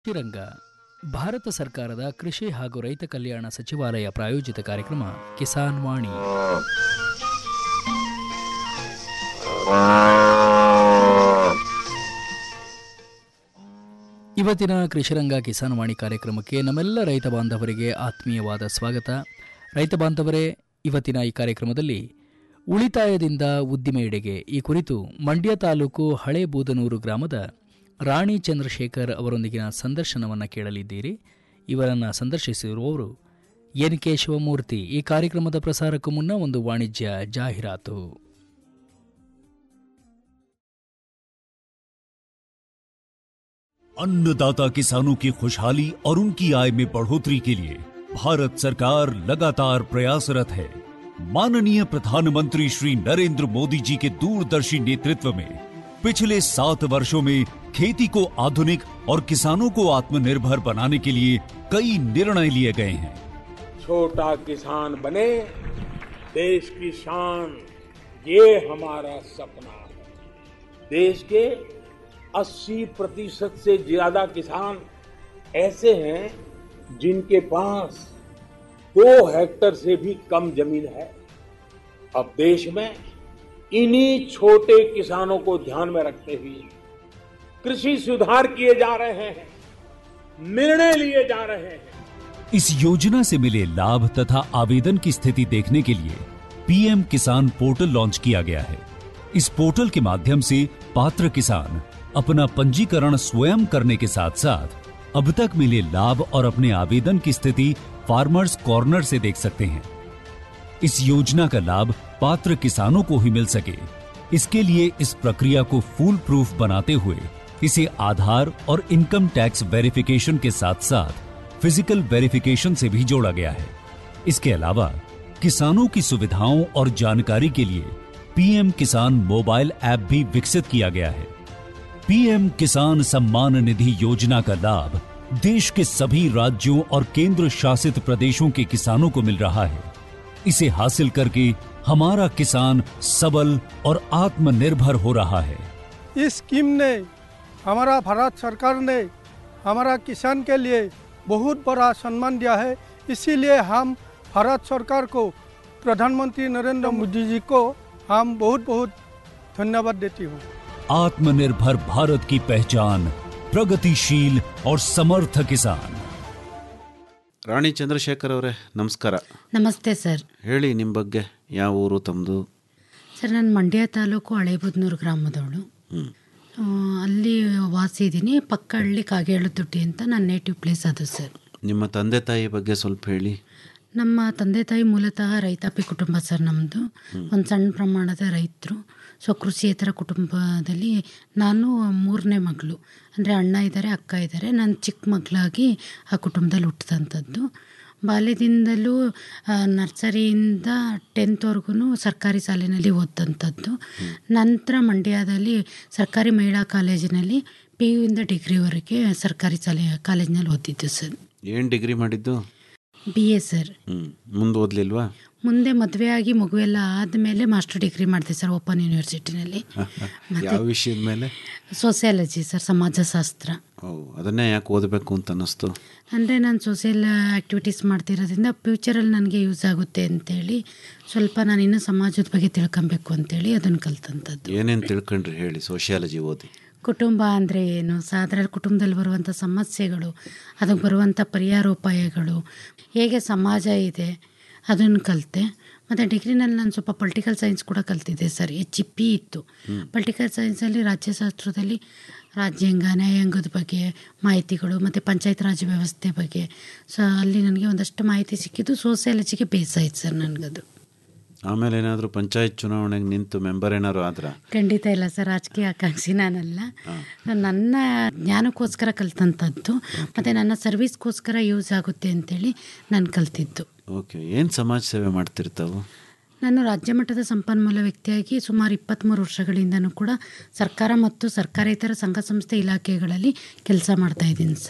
ಕೃಷಿರಂಗ ಭಾರತ ಸರ್ಕಾರದ ಕೃಷಿ ಹಾಗೂ ರೈತ ಕಲ್ಯಾಣ ಸಚಿವಾಲಯ ಪ್ರಾಯೋಜಿತ ಕಾರ್ಯಕ್ರಮ ಕಿಸಾನ್ ವಾಣಿ ಇವತ್ತಿನ ಕೃಷಿರಂಗ ಕಿಸಾನ್ ವಾಣಿ ಕಾರ್ಯಕ್ರಮಕ್ಕೆ ನಮ್ಮೆಲ್ಲ ರೈತ ಬಾಂಧವರಿಗೆ ಆತ್ಮೀಯವಾದ ಸ್ವಾಗತ ರೈತ ಬಾಂಧವರೇ ಇವತ್ತಿನ ಈ ಕಾರ್ಯಕ್ರಮದಲ್ಲಿ ಉಳಿತಾಯದಿಂದ ಉದ್ದಿಮೆಯೆಡೆಗೆ ಈ ಕುರಿತು ಮಂಡ್ಯ ತಾಲೂಕು ಹಳೆ ಬೂದನೂರು ಗ್ರಾಮದ ರಾಣಿ ಚಂದ್ರಶೇಖರ್ ಅವರೊಂದಿಗಿನ ಸಂದರ್ಶನವನ್ನು ಕೇಳಲಿದ್ದೀರಿ ಇವರನ್ನು ಸಂದರ್ಶಿಸಿರುವವರು ಎನ್ ಕೆ ಶಿವಮೂರ್ತಿ ಈ ಕಾರ್ಯಕ್ರಮದ ಪ್ರಸಾರಕ್ಕೂ ಮುನ್ನ ಒಂದು ವಾಣಿಜ್ಯ ಜಾಹೀರಾತು अन्नदाता किसानों की खुशहाली और उनकी आय में बढ़ोतरी के लिए भारत सरकार लगातार प्रयासरत है माननीय प्रधानमंत्री श्री नरेंद्र मोदी जी के दूरदर्शी नेतृत्व में पिछले सात वर्षों में खेती को आधुनिक और किसानों को आत्मनिर्भर बनाने के लिए कई निर्णय लिए गए हैं छोटा किसान बने देश की शान ये हमारा सपना है देश के 80 प्रतिशत से ज्यादा किसान ऐसे हैं जिनके पास दो हेक्टर से भी कम जमीन है अब देश में इन्हीं छोटे किसानों को ध्यान में रखते हुए कृषि सुधार किए जा रहे हैं निर्णय लिए जा रहे हैं इस योजना से मिले लाभ तथा आवेदन की स्थिति देखने के लिए पीएम किसान पोर्टल लॉन्च किया गया है इस पोर्टल के माध्यम से पात्र किसान अपना पंजीकरण स्वयं करने के साथ साथ अब तक मिले लाभ और अपने आवेदन की स्थिति फार्मर्स कॉर्नर से देख सकते हैं इस योजना का लाभ पात्र किसानों को ही मिल सके इसके लिए इस प्रक्रिया को फूल प्रूफ बनाते हुए इसे आधार और इनकम टैक्स वेरिफिकेशन के साथ साथ फिजिकल वेरिफिकेशन से भी जोड़ा गया है इसके अलावा किसानों की सुविधाओं और जानकारी के लिए पीएम किसान मोबाइल ऐप भी विकसित किया गया है पीएम किसान सम्मान निधि योजना का लाभ देश के सभी राज्यों और केंद्र शासित प्रदेशों के किसानों को मिल रहा है इसे हासिल करके हमारा किसान सबल और आत्मनिर्भर हो रहा है इस स्कीम ने हमारा भारत सरकार ने हमारा किसान के लिए बहुत बड़ा सम्मान दिया है इसीलिए हम भारत सरकार को प्रधानमंत्री नरेंद्र मोदी जी को हम बहुत बहुत धन्यवाद देती हूँ आत्मनिर्भर भारत की पहचान प्रगतिशील और समर्थ किसान ರಾಣಿ ಚಂದ್ರಶೇಖರ್ ಅವರೇ ನಮಸ್ಕಾರ ನಮಸ್ತೆ ಸರ್ ಹೇಳಿ ನಿಮ್ಮ ಬಗ್ಗೆ ಯಾವ ಊರು ತಮ್ಮದು ಸರ್ ನಾನು ಮಂಡ್ಯ ತಾಲೂಕು ಹಳೇಬುದ್ನೂರು ಗ್ರಾಮದವಳು ಆ, ಅಲ್ಲಿ ವಾಸಿ ಇದ್ದೀನಿ ಪಕ್ಕ ಹಳ್ಳಿ ಕಾಗೇಳುತುಟ್ಟಿ ಅಂತ ನನ್ನ ನೇಟಿವ್ ಪ್ಲೇಸ್ ಅದು ಸರ್ ನಿಮ್ಮ ತಂದೆ ತಾಯಿ ಬಗ್ಗೆ ಸ್ವಲ್ಪ ಹೇಳಿ ನಮ್ಮ ತಂದೆ ತಾಯಿ ಮೂಲತಃ ರೈತಾಪಿ ಕುಟುಂಬ ಸರ್ ನಮ್ಮದು ಒಂದು ಸಣ್ಣ ಪ್ರಮಾಣದ ರೈತರು ಸೊ ಕೃಷಿಯೇತರ ಕುಟುಂಬದಲ್ಲಿ ನಾನು ಮೂರನೇ ಮಗಳು ಅಂದರೆ ಅಣ್ಣ ಇದ್ದಾರೆ ಅಕ್ಕ ಇದ್ದಾರೆ ನಾನು ಚಿಕ್ಕ ಮಗಳಾಗಿ ಆ ಕುಟುಂಬದಲ್ಲಿ ಹುಟ್ಟಿದಂಥದ್ದು ಬಾಲ್ಯದಿಂದಲೂ ಆ, ನರ್ಸರಿಯಿಂದ ಟೆಂತ್ವರೆಗೂ ಸರ್ಕಾರಿ ಶಾಲೆಯಲ್ಲಿ ಓದಂಥದ್ದು ನಂತರ ಮಂಡ್ಯದಲ್ಲಿ ಸರ್ಕಾರಿ ಮಹಿಳಾ ಕಾಲೇಜಿನಲ್ಲಿ ಪಿ ಯುಯಿಂದ ಡಿಗ್ರಿವರೆಗೆ ಸರ್ಕಾರಿ ಶಾಲೆ ಕಾಲೇಜಿನಲ್ಲಿ ಓದಿದ್ದು ಸರ್ ಏನು ಡಿಗ್ರಿ ಮಾಡಿದ್ದು ಬಿ ಎ ಸರ್ ಹ್ಞೂ ಮುಂದೆ ಓದಲಿಲ್ವಾ ಮುಂದೆ ಮದುವೆ ಆಗಿ ಮಗುವೆಲ್ಲ ಆದಮೇಲೆ ಮಾಸ್ಟರ್ ಡಿಗ್ರಿ ಮಾಡಿದೆ ಸರ್ ಓಪನ್ ಯೂನಿವರ್ಸಿಟಿನಲ್ಲಿ ಯಾವ ವಿಷಯದ ಮೇಲೆ ಸೋಸಿಯಾಲಜಿ ಸರ್ ಸಮಾಜಶಾಸ್ತ್ರ ಓ ಅದನ್ನೇ ಯಾಕೆ ಓದಬೇಕು ಅಂತ ಅನ್ನಿಸ್ತು ಅಂದರೆ ನಾನು ಸೋಷಿಯಲ್ ಆ್ಯಕ್ಟಿವಿಟೀಸ್ ಮಾಡ್ತಿರೋದ್ರಿಂದ ಫ್ಯೂಚರಲ್ಲಿ ನನಗೆ ಯೂಸ್ ಆಗುತ್ತೆ ಅಂತೇಳಿ ಸ್ವಲ್ಪ ನಾನು ಇನ್ನೂ ಸಮಾಜದ ಬಗ್ಗೆ ತಿಳ್ಕೊಬೇಕು ಅಂತೇಳಿ ಅದನ್ನು ಕಲ್ತಂಥದ್ದು ಏನೇನು ತಿಳ್ಕೊಂಡ್ರಿ ಹೇಳಿ ಸೋಷಿಯಾಲಜಿ ಓದಿ ಕುಟುಂಬ ಅಂದರೆ ಏನು ಸಾಧಾರಣ ಕುಟುಂಬದಲ್ಲಿ ಬರುವಂಥ ಸಮಸ್ಯೆಗಳು ಅದಕ್ಕೆ ಬರುವಂಥ ಪರಿಹಾರೋಪಾಯಗಳು ಹೇಗೆ ಸಮಾಜ ಇದೆ ಅದನ್ನು ಕಲಿತೆ ಮತ್ತು ಡಿಗ್ರಿನಲ್ಲಿ ನಾನು ಸ್ವಲ್ಪ ಪೊಲಿಟಿಕಲ್ ಸೈನ್ಸ್ ಕೂಡ ಕಲ್ತಿದ್ದೆ ಸರ್ ಎಚ್ ಇ ಪಿ ಇತ್ತು ಪೊಲಿಟಿಕಲ್ ಸೈನ್ಸಲ್ಲಿ ರಾಜ್ಯಶಾಸ್ತ್ರದಲ್ಲಿ ರಾಜ್ಯಾಂಗ ನ್ಯಾಯಾಂಗದ ಬಗ್ಗೆ ಮಾಹಿತಿಗಳು ಮತ್ತು ಪಂಚಾಯತ್ ರಾಜ್ ವ್ಯವಸ್ಥೆ ಬಗ್ಗೆ ಸೊ ಅಲ್ಲಿ ನನಗೆ ಒಂದಷ್ಟು ಮಾಹಿತಿ ಸಿಕ್ಕಿದ್ದು ಸೋಸಿಯಾಲಜಿಗೆ ಬೇಸ್ ಆಯ್ತು ಸರ್ ನನಗದು ಆಮೇಲೆ ಏನಾದರೂ ಪಂಚಾಯತ್ ಚುನಾವಣೆಗೆ ನಿಂತು ಮೆಂಬರ್ ಏನಾದ್ರು ಆದ್ರ ಖಂಡಿತ ಇಲ್ಲ ಸರ್ ರಾಜಕೀಯ ಆಕಾಂಕ್ಷಿ ನಾನಲ್ಲ ನನ್ನ ಜ್ಞಾನಕ್ಕೋಸ್ಕರ ಕಲ್ತಂಥದ್ದು ಮತ್ತು ನನ್ನ ಸರ್ವಿಸ್ಗೋಸ್ಕರ ಯೂಸ್ ಆಗುತ್ತೆ ಅಂತೇಳಿ ನಾನು ಕಲ್ತಿದ್ದು ಓಕೆ ಏನು ಸಮಾಜ ಸೇವೆ ಮಾಡ್ತಿರ್ತಾವು ನಾನು ರಾಜ್ಯ ಮಟ್ಟದ ಸಂಪನ್ಮೂಲ ವ್ಯಕ್ತಿಯಾಗಿ ಸುಮಾರು ಇಪ್ಪತ್ತ್ಮೂರು ವರ್ಷಗಳಿಂದನೂ ಕೂಡ ಸರ್ಕಾರ ಮತ್ತು ಸರ್ಕಾರೇತರ ಸಂಘ ಸಂಸ್ಥೆ ಇಲಾಖೆಗಳಲ್ಲಿ ಕೆಲಸ ಮಾಡ್ತಾ ಇದ್ದೀನಿ ಸರ್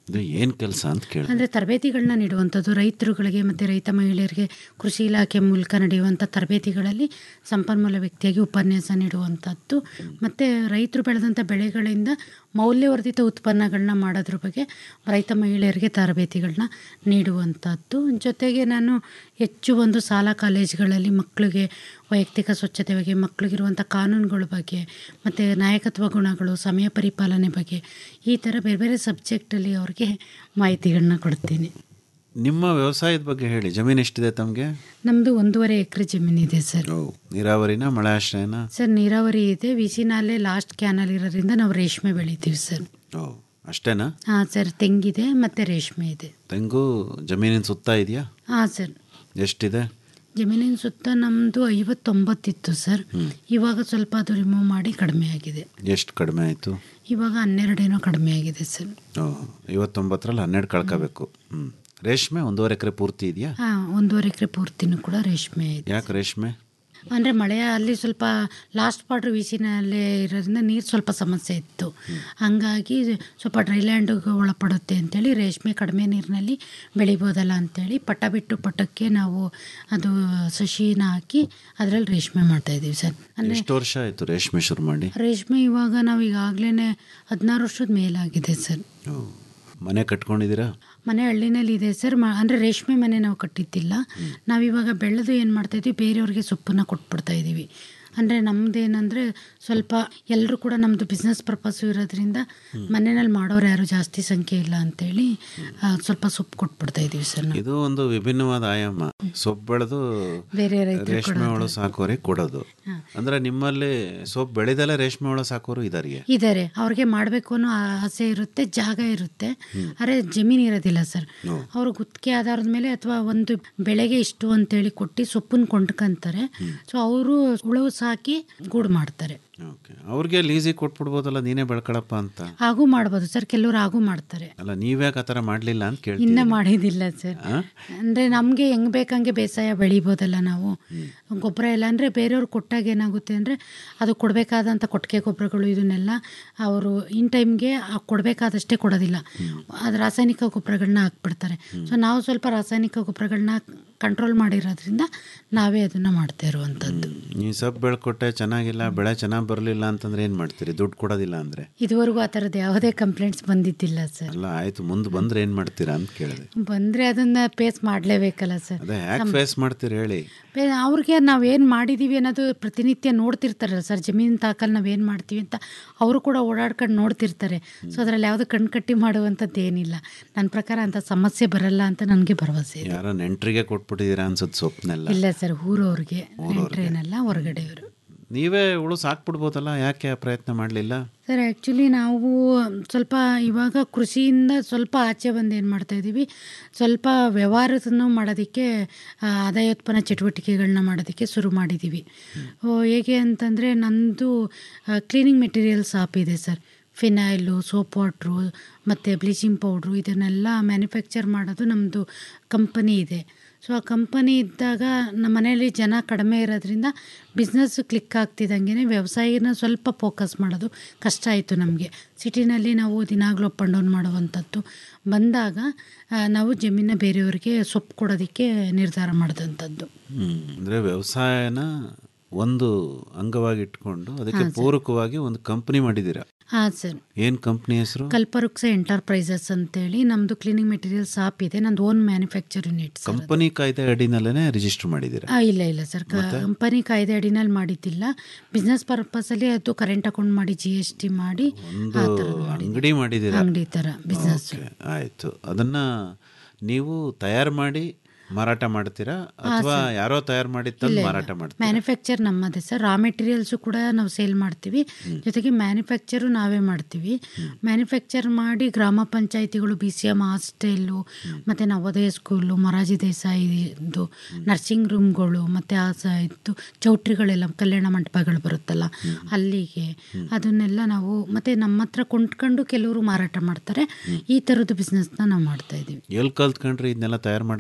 ಇದು ಏನು ಕೆಲಸ ಅಂತ ಕೇಳಿ ಅಂದರೆ ತರಬೇತಿಗಳನ್ನ ನೀಡುವಂಥದ್ದು ರೈತರುಗಳಿಗೆ ಮತ್ತು ರೈತ ಮಹಿಳೆಯರಿಗೆ ಕೃಷಿ ಇಲಾಖೆ ಮೂಲಕ ನಡೆಯುವಂಥ ತರಬೇತಿಗಳಲ್ಲಿ ಸಂಪನ್ಮೂಲ ವ್ಯಕ್ತಿಯಾಗಿ ಉಪನ್ಯಾಸ ನೀಡುವಂಥದ್ದು ಮತ್ತು ರೈತರು ಬೆಳೆದಂಥ ಬೆಳೆಗಳಿಂದ ಮೌಲ್ಯವರ್ಧಿತ ಉತ್ಪನ್ನಗಳನ್ನ ಮಾಡೋದ್ರ ಬಗ್ಗೆ ರೈತ ಮಹಿಳೆಯರಿಗೆ ತರಬೇತಿಗಳನ್ನ ನೀಡುವಂಥದ್ದು ಜೊತೆಗೆ ನಾನು ಹೆಚ್ಚು ಒಂದು ಶಾಲಾ ಕಾಲೇಜುಗಳಲ್ಲಿ ಮಕ್ಕಳಿಗೆ ವೈಯಕ್ತಿಕ ಸ್ವಚ್ಛತೆ ಬಗ್ಗೆ ಮಕ್ಕಳಿಗಿರುವಂಥ ಕಾನೂನುಗಳ ಬಗ್ಗೆ ಮತ್ತು ನಾಯಕತ್ವ ಗುಣಗಳು ಸಮಯ ಪರಿಪಾಲನೆ ಬಗ್ಗೆ ಈ ಥರ ಬೇರೆ ಬೇರೆ ಸಬ್ಜೆಕ್ಟಲ್ಲಿ ಅವ್ರಿಗೆ ಮಾಹಿತಿಗಳನ್ನ ಕೊಡ್ತೀನಿ ನಿಮ್ಮ ವ್ಯವಸಾಯದ ಬಗ್ಗೆ ಹೇಳಿ ಜಮೀನು ಎಷ್ಟಿದೆ ತಮಗೆ ನಮ್ಮದು ಒಂದೂವರೆ ಎಕರೆ ಜಮೀನಿದೆ ಸರ್ ಓ ನೀರಾವರಿನ ಮಳೆ ಆಶ್ರಯನ ಸರ್ ನೀರಾವರಿ ಇದೆ ವಿಸಿನಾಲೆ ಲಾಸ್ಟ್ ಕ್ಯಾನಲ್ ಇರೋದ್ರಿಂದ ನಾವು ರೇಷ್ಮೆ ಬೆಳಿತೀವಿ ಸರ್ ಓ ಅಷ್ಟೇನಾ ಹಾಂ ಸರ್ ತೆಂಗಿದೆ ಮತ್ತು ರೇಷ್ಮೆ ಇದೆ ತೆಂಗು ಜಮೀನಿನ ಸುತ್ತ ಇದೆಯಾ ಹಾಂ ಸರ್ ಎಷ್ಟಿದೆ ಜಮೀನಿನ ಸುತ್ತ ನಮ್ಮದು ಐವತ್ತೊಂಬತ್ತಿತ್ತು ಸರ್ ಇವಾಗ ಸ್ವಲ್ಪ ಅದು ರಿಮೂವ್ ಮಾಡಿ ಕಡಿಮೆ ಆಗಿದೆ ಎಷ್ಟು ಕಡಿಮೆ ಆಯಿತು ಇವಾಗ ಹನ್ನೆರಡೇನೋ ಕಡಿಮೆ ಆಗಿದೆ ಸರ್ ಓ ಐವತ್ತೊಂಬತ್ತರಲ್ಲಿ ಹನ್ನೆರಡು ಕಳ್ಕೋಬೇಕು ಹ್ಞೂ ರೇಷ್ಮೆ ಒಂದೂವರೆ ಎಕರೆ ಪೂರ್ತಿ ಇದೆಯಾ ಹಾಂ ಒಂದೂವರೆ ಎಕರೆ ಪೂರ್ತಿನೂ ಕೂಡ ರೇಷ್ಮೆ ಇದೆ ಯಾಕೆ ರೇಷ್ಮೆ ಅಂದರೆ ಮಳೆಯ ಅಲ್ಲಿ ಸ್ವಲ್ಪ ಲಾಸ್ಟ್ ಪಾರ್ಟ್ ವಿಸಿನಲ್ಲೇ ಇರೋದ್ರಿಂದ ನೀರು ಸ್ವಲ್ಪ ಸಮಸ್ಯೆ ಇತ್ತು ಹಂಗಾಗಿ ಸ್ವಲ್ಪ ಡ್ರೈಲ್ಯಾಂಡಿಗೆ ಒಳಪಡುತ್ತೆ ಅಂತೇಳಿ ರೇಷ್ಮೆ ಕಡಿಮೆ ನೀರಿನಲ್ಲಿ ಬೆಳಿಬೋದಲ್ಲ ಅಂತೇಳಿ ಪಟ್ಟ ಬಿಟ್ಟು ಪಟ್ಟಕ್ಕೆ ನಾವು ಅದು ಸಸಿನ ಹಾಕಿ ಅದರಲ್ಲಿ ರೇಷ್ಮೆ ಮಾಡ್ತಾಯಿದ್ದೀವಿ ಸರ್ ಅಂದರೆ ಎಷ್ಟು ವರ್ಷ ಆಯಿತು ರೇಷ್ಮೆ ಶುರು ಮಾಡಿ ರೇಷ್ಮೆ ಇವಾಗ ನಾವು ಈಗಾಗಲೇ ಹದಿನಾರು ವರ್ಷದ ಮೇಲಾಗಿದೆ ಸರ್ ಓ ಮನೆ ಕಟ್ಕೊಂಡಿದ್ದೀರಾ ಮನೆ ಹಳ್ಳಿನಲ್ಲಿ ಇದೆ ಸರ್ ಮ ಅಂದರೆ ರೇಷ್ಮೆ ಮನೆ ನಾವು ಕಟ್ಟಿದ್ದಿಲ್ಲ ನಾವಿವಾಗ ಬೆಳೆದು ಏನು ಮಾಡ್ತಾಯಿದ್ವಿ ಬೇರೆಯವ್ರಿಗೆ ಸೊಪ್ಪನ್ನ ಕೊಟ್ಬಿಡ್ತಾ ಇದ್ದೀವಿ ಅಂದರೆ ನಮ್ಮದೇನಂದರೆ ಸ್ವಲ್ಪ ಎಲ್ಲರೂ ಕೂಡ ನಮ್ಮದು ಬಿಸ್ನೆಸ್ ಪರ್ಪಸ್ಸು ಇರೋದ್ರಿಂದ ಮನೆಯಲ್ಲಿ ಮಾಡೋರು ಯಾರು ಜಾಸ್ತಿ ಸಂಖ್ಯೆ ಇಲ್ಲ ಅಂತೇಳಿ ಆ, ಸ್ವಲ್ಪ ಸೊಪ್ಪು ಕೊಟ್ಬಿಡ್ತಾ ಇದ್ದೀವಿ ಸರ್ ನಾವು ಇದು ಒಂದು ವಿಭಿನ್ನವಾದ ಆಯಾಮ ಸೊಪ್ಪು ಬೆಳೆದು ಬೇರೆ ರೈತರು ರೇಷ್ಮೆ ಹುಳು ಸಾಕೋರಿಗೆ ಕೊಡೋದು ಅಂದ್ರೆ ನಿಮ್ಮಲ್ಲಿ ಸೊಪ್ಪು ಬೆಳೆದಲ್ಲೇ ರೇಷ್ಮೆ ಹುಳು ಸಾಕೋರು ಇದಾರಿಗೆ ಇದ್ದಾರೆ ಅವ್ರಿಗೆ ಮಾಡಬೇಕು ಅನ್ನೋ ಆಸೆ ಇರುತ್ತೆ ಜಾಗ ಇರುತ್ತೆ ಆದರೆ ಜಮೀನು ಇರೋದಿಲ್ಲ ಸರ್ ಅವರು ಗುತ್ತಿಗೆ ಆಧಾರದ ಮೇಲೆ ಅಥವಾ ಒಂದು ಬೆಳೆಗೆ ಇಷ್ಟು ಅಂತೇಳಿ ಕೊಟ್ಟು ಸೊಪ್ಪನ್ನು ಕೊಂಡ್ಕೊಂತಾರೆ ಸೊ ಅವರು ಹುಳು ಸಾಕಿ ಗೂಡು ಮಾಡ್ತಾರೆ ಓಕೆ ಅವ್ರಿಗೆ ಲೀಸಿಗೆ ಕೊಟ್ಬಿಡ್ಬೋದಲ್ಲ ನೀನೇ ಬೆಳ್ಕೊಳಪ್ಪ ಅಂತ ಹಾಗೂ ಮಾಡ್ಬೋದು ಸರ್ ಕೆಲವರು ಹಾಗೂ ಮಾಡ್ತಾರೆ ಅಲ್ಲ ನೀವ್ಯಾಕೆ ಆ ಥರ ಮಾಡಲಿಲ್ಲ ಅಂತ ಕೇಳ್ತೀನಿ ಇನ್ನ ಮಾಡಿದಿಲ್ಲ ಸರ್ ಆ? ಅಂದರೆ ನಮಗೆ ಹೆಂಗೆ ಬೇಕಂಗೆ ಬೇಸಾಯ ಬೆಳಿಬೋದಲ್ಲ ನಾವು ಗೊಬ್ಬರ ಎಲ್ಲ ಅಂದರೆ ಬೇರೆಯವ್ರು ಕೊಟ್ಟಾಗ ಏನಾಗುತ್ತೆ ಅಂದರೆ ಅದು ಕೊಡಬೇಕಾದಂಥ ಕೊಟ್ಟಿಗೆ ಗೊಬ್ಬರಗಳು ಇದನ್ನೆಲ್ಲ ಅವರು ಇನ್ ಟೈಮ್ಗೆ ಕೊಡಬೇಕಾದಷ್ಟೇ ಕೊಡೋದಿಲ್ಲ ಅದು ರಾಸಾಯನಿಕ ಗೊಬ್ಬರಗಳನ್ನ ಹಾಕ್ಬಿಡ್ತಾರೆ ಸೊ ನಾವು ಸ್ವಲ್ಪ ರಾಸಾಯನಿಕ ಗೊಬ್ಬರಗಳನ್ನ ಕಂಟ್ರೋಲ್ ಮಾಡಿರೋದ್ರಿಂದ ನಾವೇ ಅದನ್ನು ಮಾಡ್ತಾ ಇರುವಂಥದ್ದು ನೀವು ಸೊಪ್ಪು ಬೆಳ್ಕೊಟ್ಟೆ ಚೆನ್ನಾಗಿಲ್ಲ ಬೆಳೆ ಚೆನ್ನಾಗಿ ಬರಲಿಲ್ಲ ಅಂತಂದ್ರೆ ಏನು ಮಾಡ್ತೀರಿ ದುಡ್ಡು ಕೊಡೋದಿಲ್ಲ ಅಂದರೆ ಇದುವರೆಗೂ ಆ ಥರದ್ದು ಯಾವುದೇ ಕಂಪ್ಲೇಂಟ್ಸ್ ಬಂದಿದ್ದಿಲ್ಲ ಸರ್ ಅಲ್ಲ ಆಯಿತು ಮುಂದೆ ಬಂದ್ರೆ ಏನು ಮಾಡ್ತೀರಾ ಅಂತ ಕೇಳಿದೆ ಬಂದರೆ ಅದನ್ನು ಫೇಸ್ ಮಾಡಲೇಬೇಕಲ್ಲ ಸರ್ ಅದೇ ಯಾಕೆ ಫೇಸ್ ಮಾಡ್ತೀರಿ ಹೇಳಿ ಬೇ- ಅವ್ರಿಗೆ ನಾವು ಏನು ಮಾಡಿದ್ದೀವಿ ಅನ್ನೋದು ಪ್ರತಿನಿತ್ಯ ನೋಡ್ತಿರ್ತಾರಲ್ಲ ಸರ್ ಜಮೀನು ತಾಕಲ್ಲಿ ನಾವು ಏನು ಮಾಡ್ತೀವಿ ಅಂತ ಅವರು ಕೂಡ ಓಡಾಡ್ಕೊಂಡು ನೋಡ್ತಿರ್ತಾರೆ ಸೊ ಅದರಲ್ಲಿ ಯಾವುದು ಕಣ್ಕಟ್ಟಿ ಮಾಡುವಂಥದ್ದು ಏನಿಲ್ಲ ನನ್ನ ಪ್ರಕಾರ ಅಂಥ ಸಮಸ್ಯೆ ಬರಲ್ಲ ಅಂತ ನನಗೆ ಭರವಸೆ ಇದೆ ಯಾರೋ ನೆಂಟ್ರಿಗೆ ಕೊಟ್ಬಿಟ್ಟಿದ್ದೀರಾ ಅನ್ಸುತ್ತೆ ಸೊಪ್ಪನ್ನೆಲ್ಲ ಇಲ್ಲ ಸರ್ ಊರವ್ರಿಗೆ ಟ್ರೈನಲ್ಲ ಹೊರಗಡೆಯವರು ನೀವೇ ಉಳು ಸಾಕ್ಬಿಡ್ಬೋದಲ್ಲ ಯಾಕೆ ಆ ಪ್ರಯತ್ನ ಮಾಡಲಿಲ್ಲ ಸರ್ ಆ್ಯಕ್ಚುಲಿ ನಾವು ಸ್ವಲ್ಪ ಇವಾಗ ಕೃಷಿಯಿಂದ ಸ್ವಲ್ಪ ಆಚೆ ಬಂದು ಏನು ಮಾಡ್ತಾಯಿದ್ದೀವಿ ಸ್ವಲ್ಪ ವ್ಯವಹಾರವನ್ನು ಮಾಡೋದಕ್ಕೆ ಆ, ಆದಾಯೋತ್ಪನ್ನ ಚಟುವಟಿಕೆಗಳನ್ನ ಮಾಡೋದಕ್ಕೆ ಶುರು ಮಾಡಿದ್ದೀವಿ ಓ, ಹೇಗೆ ಅಂತಂದರೆ ನಂದು ಕ್ಲೀನಿಂಗ್ ಮೆಟೀರಿಯಲ್ ಶಾಪ್ ಇದೆ ಸರ್ ಫಿನೈಲು ಸೋಪ್ ವಾಟ್ರು ಮತ್ತು ಬ್ಲೀಚಿಂಗ್ ಪೌಡ್ರು ಇದನ್ನೆಲ್ಲ ಮ್ಯಾನುಫ್ಯಾಕ್ಚರ್ ಮಾಡೋದು ನಮ್ಮದು ಕಂಪನಿ ಇದೆ ಸೊ ಆ ಕಂಪನಿ ಇದ್ದಾಗ ನಮ್ಮ ಮನೆಯಲ್ಲಿ ಜನ ಕಡಿಮೆ ಇರೋದ್ರಿಂದ ಬಿಸ್ನೆಸ್ ಕ್ಲಿಕ್ ಆಗ್ತಿದ್ದಂಗೆ ವ್ಯವಸಾಯನ ಸ್ವಲ್ಪ ಫೋಕಸ್ ಮಾಡೋದು ಕಷ್ಟ ಆಯಿತು ನಮಗೆ ಸಿಟಿನಲ್ಲಿ ನಾವು ದಿನಾಗಲೂ ಅಪ್ ಆ್ಯಂಡ್ ಡೌನ್ ಮಾಡುವಂಥದ್ದು ಬಂದಾಗ ಆ, ನಾವು ಜಮೀನ ಬೇರೆಯವ್ರಿಗೆ ಸೊಪ್ಪು ಕೊಡೋದಕ್ಕೆ ನಿರ್ಧಾರ ಮಾಡಿದಂಥದ್ದು ಅಂದರೆ ವ್ಯವಸಾಯನ ಒಂದು ಅಂಗವಾಗಿ ಇಟ್ಕೊಂಡು ಅದಕ್ಕೆ ಪೂರಕವಾಗಿ ಒಂದು ಕಂಪ್ನಿ ಮಾಡಿದ್ದೀರಾ ಹಾಂ ಸರ್ ಏನು ಕಂಪ್ನಿ ಹೆಸರು ಕಲ್ಪವೃಕ್ಷ ಎಂಟರ್ಪ್ರೈಸಸ್ ಅಂತೇಳಿ ನಮ್ಮದು ಕ್ಲೀನಿಂಗ್ ಮೆಟೀರಿಯಲ್ ಶಾಪ್ ಇದೆ ನಂದು own manufacture unit sir company ಕಾಯ್ದೆ ಅಡಿನಲ್ಲೇ ರಿಜಿಸ್ಟರ್ ಮಾಡಿದ್ದೀರಾ ಆ, ಇಲ್ಲ ಇಲ್ಲ ಸರ್ ಕಂಪನಿ ಕಾಯ್ದೆ ಅಡಿನಲ್ಲಿ ಮಾಡಿದ್ದಿಲ್ಲ ಬಿಸ್ನೆಸ್ ಪರ್ಪಸಲ್ಲಿ ಅದು ಕರೆಂಟ್ ಅಕೌಂಟ್ ಮಾಡಿ ಜಿ ಎಸ್ ಟಿ ಮಾಡಿ ಒಂದು ಅಂಗಡಿ ಮಾಡಿದ್ದೀರಾ ಅಂಗಡಿ ಥರ ಬಿಸ್ನೆಸ್ ಓಕೆ ಆಯಿತು ಅದನ್ನ ನೀವು ತಯಾರು ಮಾಡಿ ಮಾರಾಟ ಮಾಡ್ತೀರಾ ಅಥವಾ ಯಾರೋ ತಯಾರು ಮಾಡಿ ತಂದು ಮಾರಾಟ ಮಾಡ್ತೀರಾ ಮ್ಯಾನುಫ್ಯಾಕ್ಚರ್ ನಮ್ಮದೇ ಸರ್ ರಾ ಮೆಟೀರಿಯಲ್ಸು ಕೂಡ ನಾವು ಸೇಲ್ ಮಾಡ್ತೀವಿ ಜೊತೆಗೆ ಮ್ಯಾನುಫ್ಯಾಕ್ಚರು ನಾವೇ ಮಾಡ್ತೀವಿ ಮ್ಯಾನುಫ್ಯಾಕ್ಚರ್ ಮಾಡಿ ಗ್ರಾಮ ಪಂಚಾಯಿತಿಗಳು ಬಿ ಸಿ ಎಮ್ ಹಾಸ್ಟೆಲ್ಲು ಮತ್ತು ನವೋದಯ ಸ್ಕೂಲು ಮೊರಾರ್ಜಿ ದೇಸಾಯಿದು ನರ್ಸಿಂಗ್ ರೂಮ್ಗಳು ಮತ್ತು ಆ ಸ ಇತ್ತು ಚೌಟ್ರಿಗಳೆಲ್ಲ ಕಲ್ಯಾಣ ಮಂಟಪಗಳು ಬರುತ್ತಲ್ಲ ಅಲ್ಲಿಗೆ ಅದನ್ನೆಲ್ಲ ನಾವು ಮತ್ತು ನಮ್ಮ ಹತ್ರ ಕೊಂಡ್ಕೊಂಡು ಕೆಲವರು ಮಾರಾಟ ಮಾಡ್ತಾರೆ ಈ ಥರದ್ದು ಬಿಸ್ನೆಸ್ನ ನಾವು ಮಾಡ್ತಾ ಇದ್ದೀವಿ ಎಲ್ಲಿ ಕಲ್ತ್ಕೊಂಡ್ರಿ ಇದನ್ನೆಲ್ಲ ತಯಾರು ಮಾಡೋದು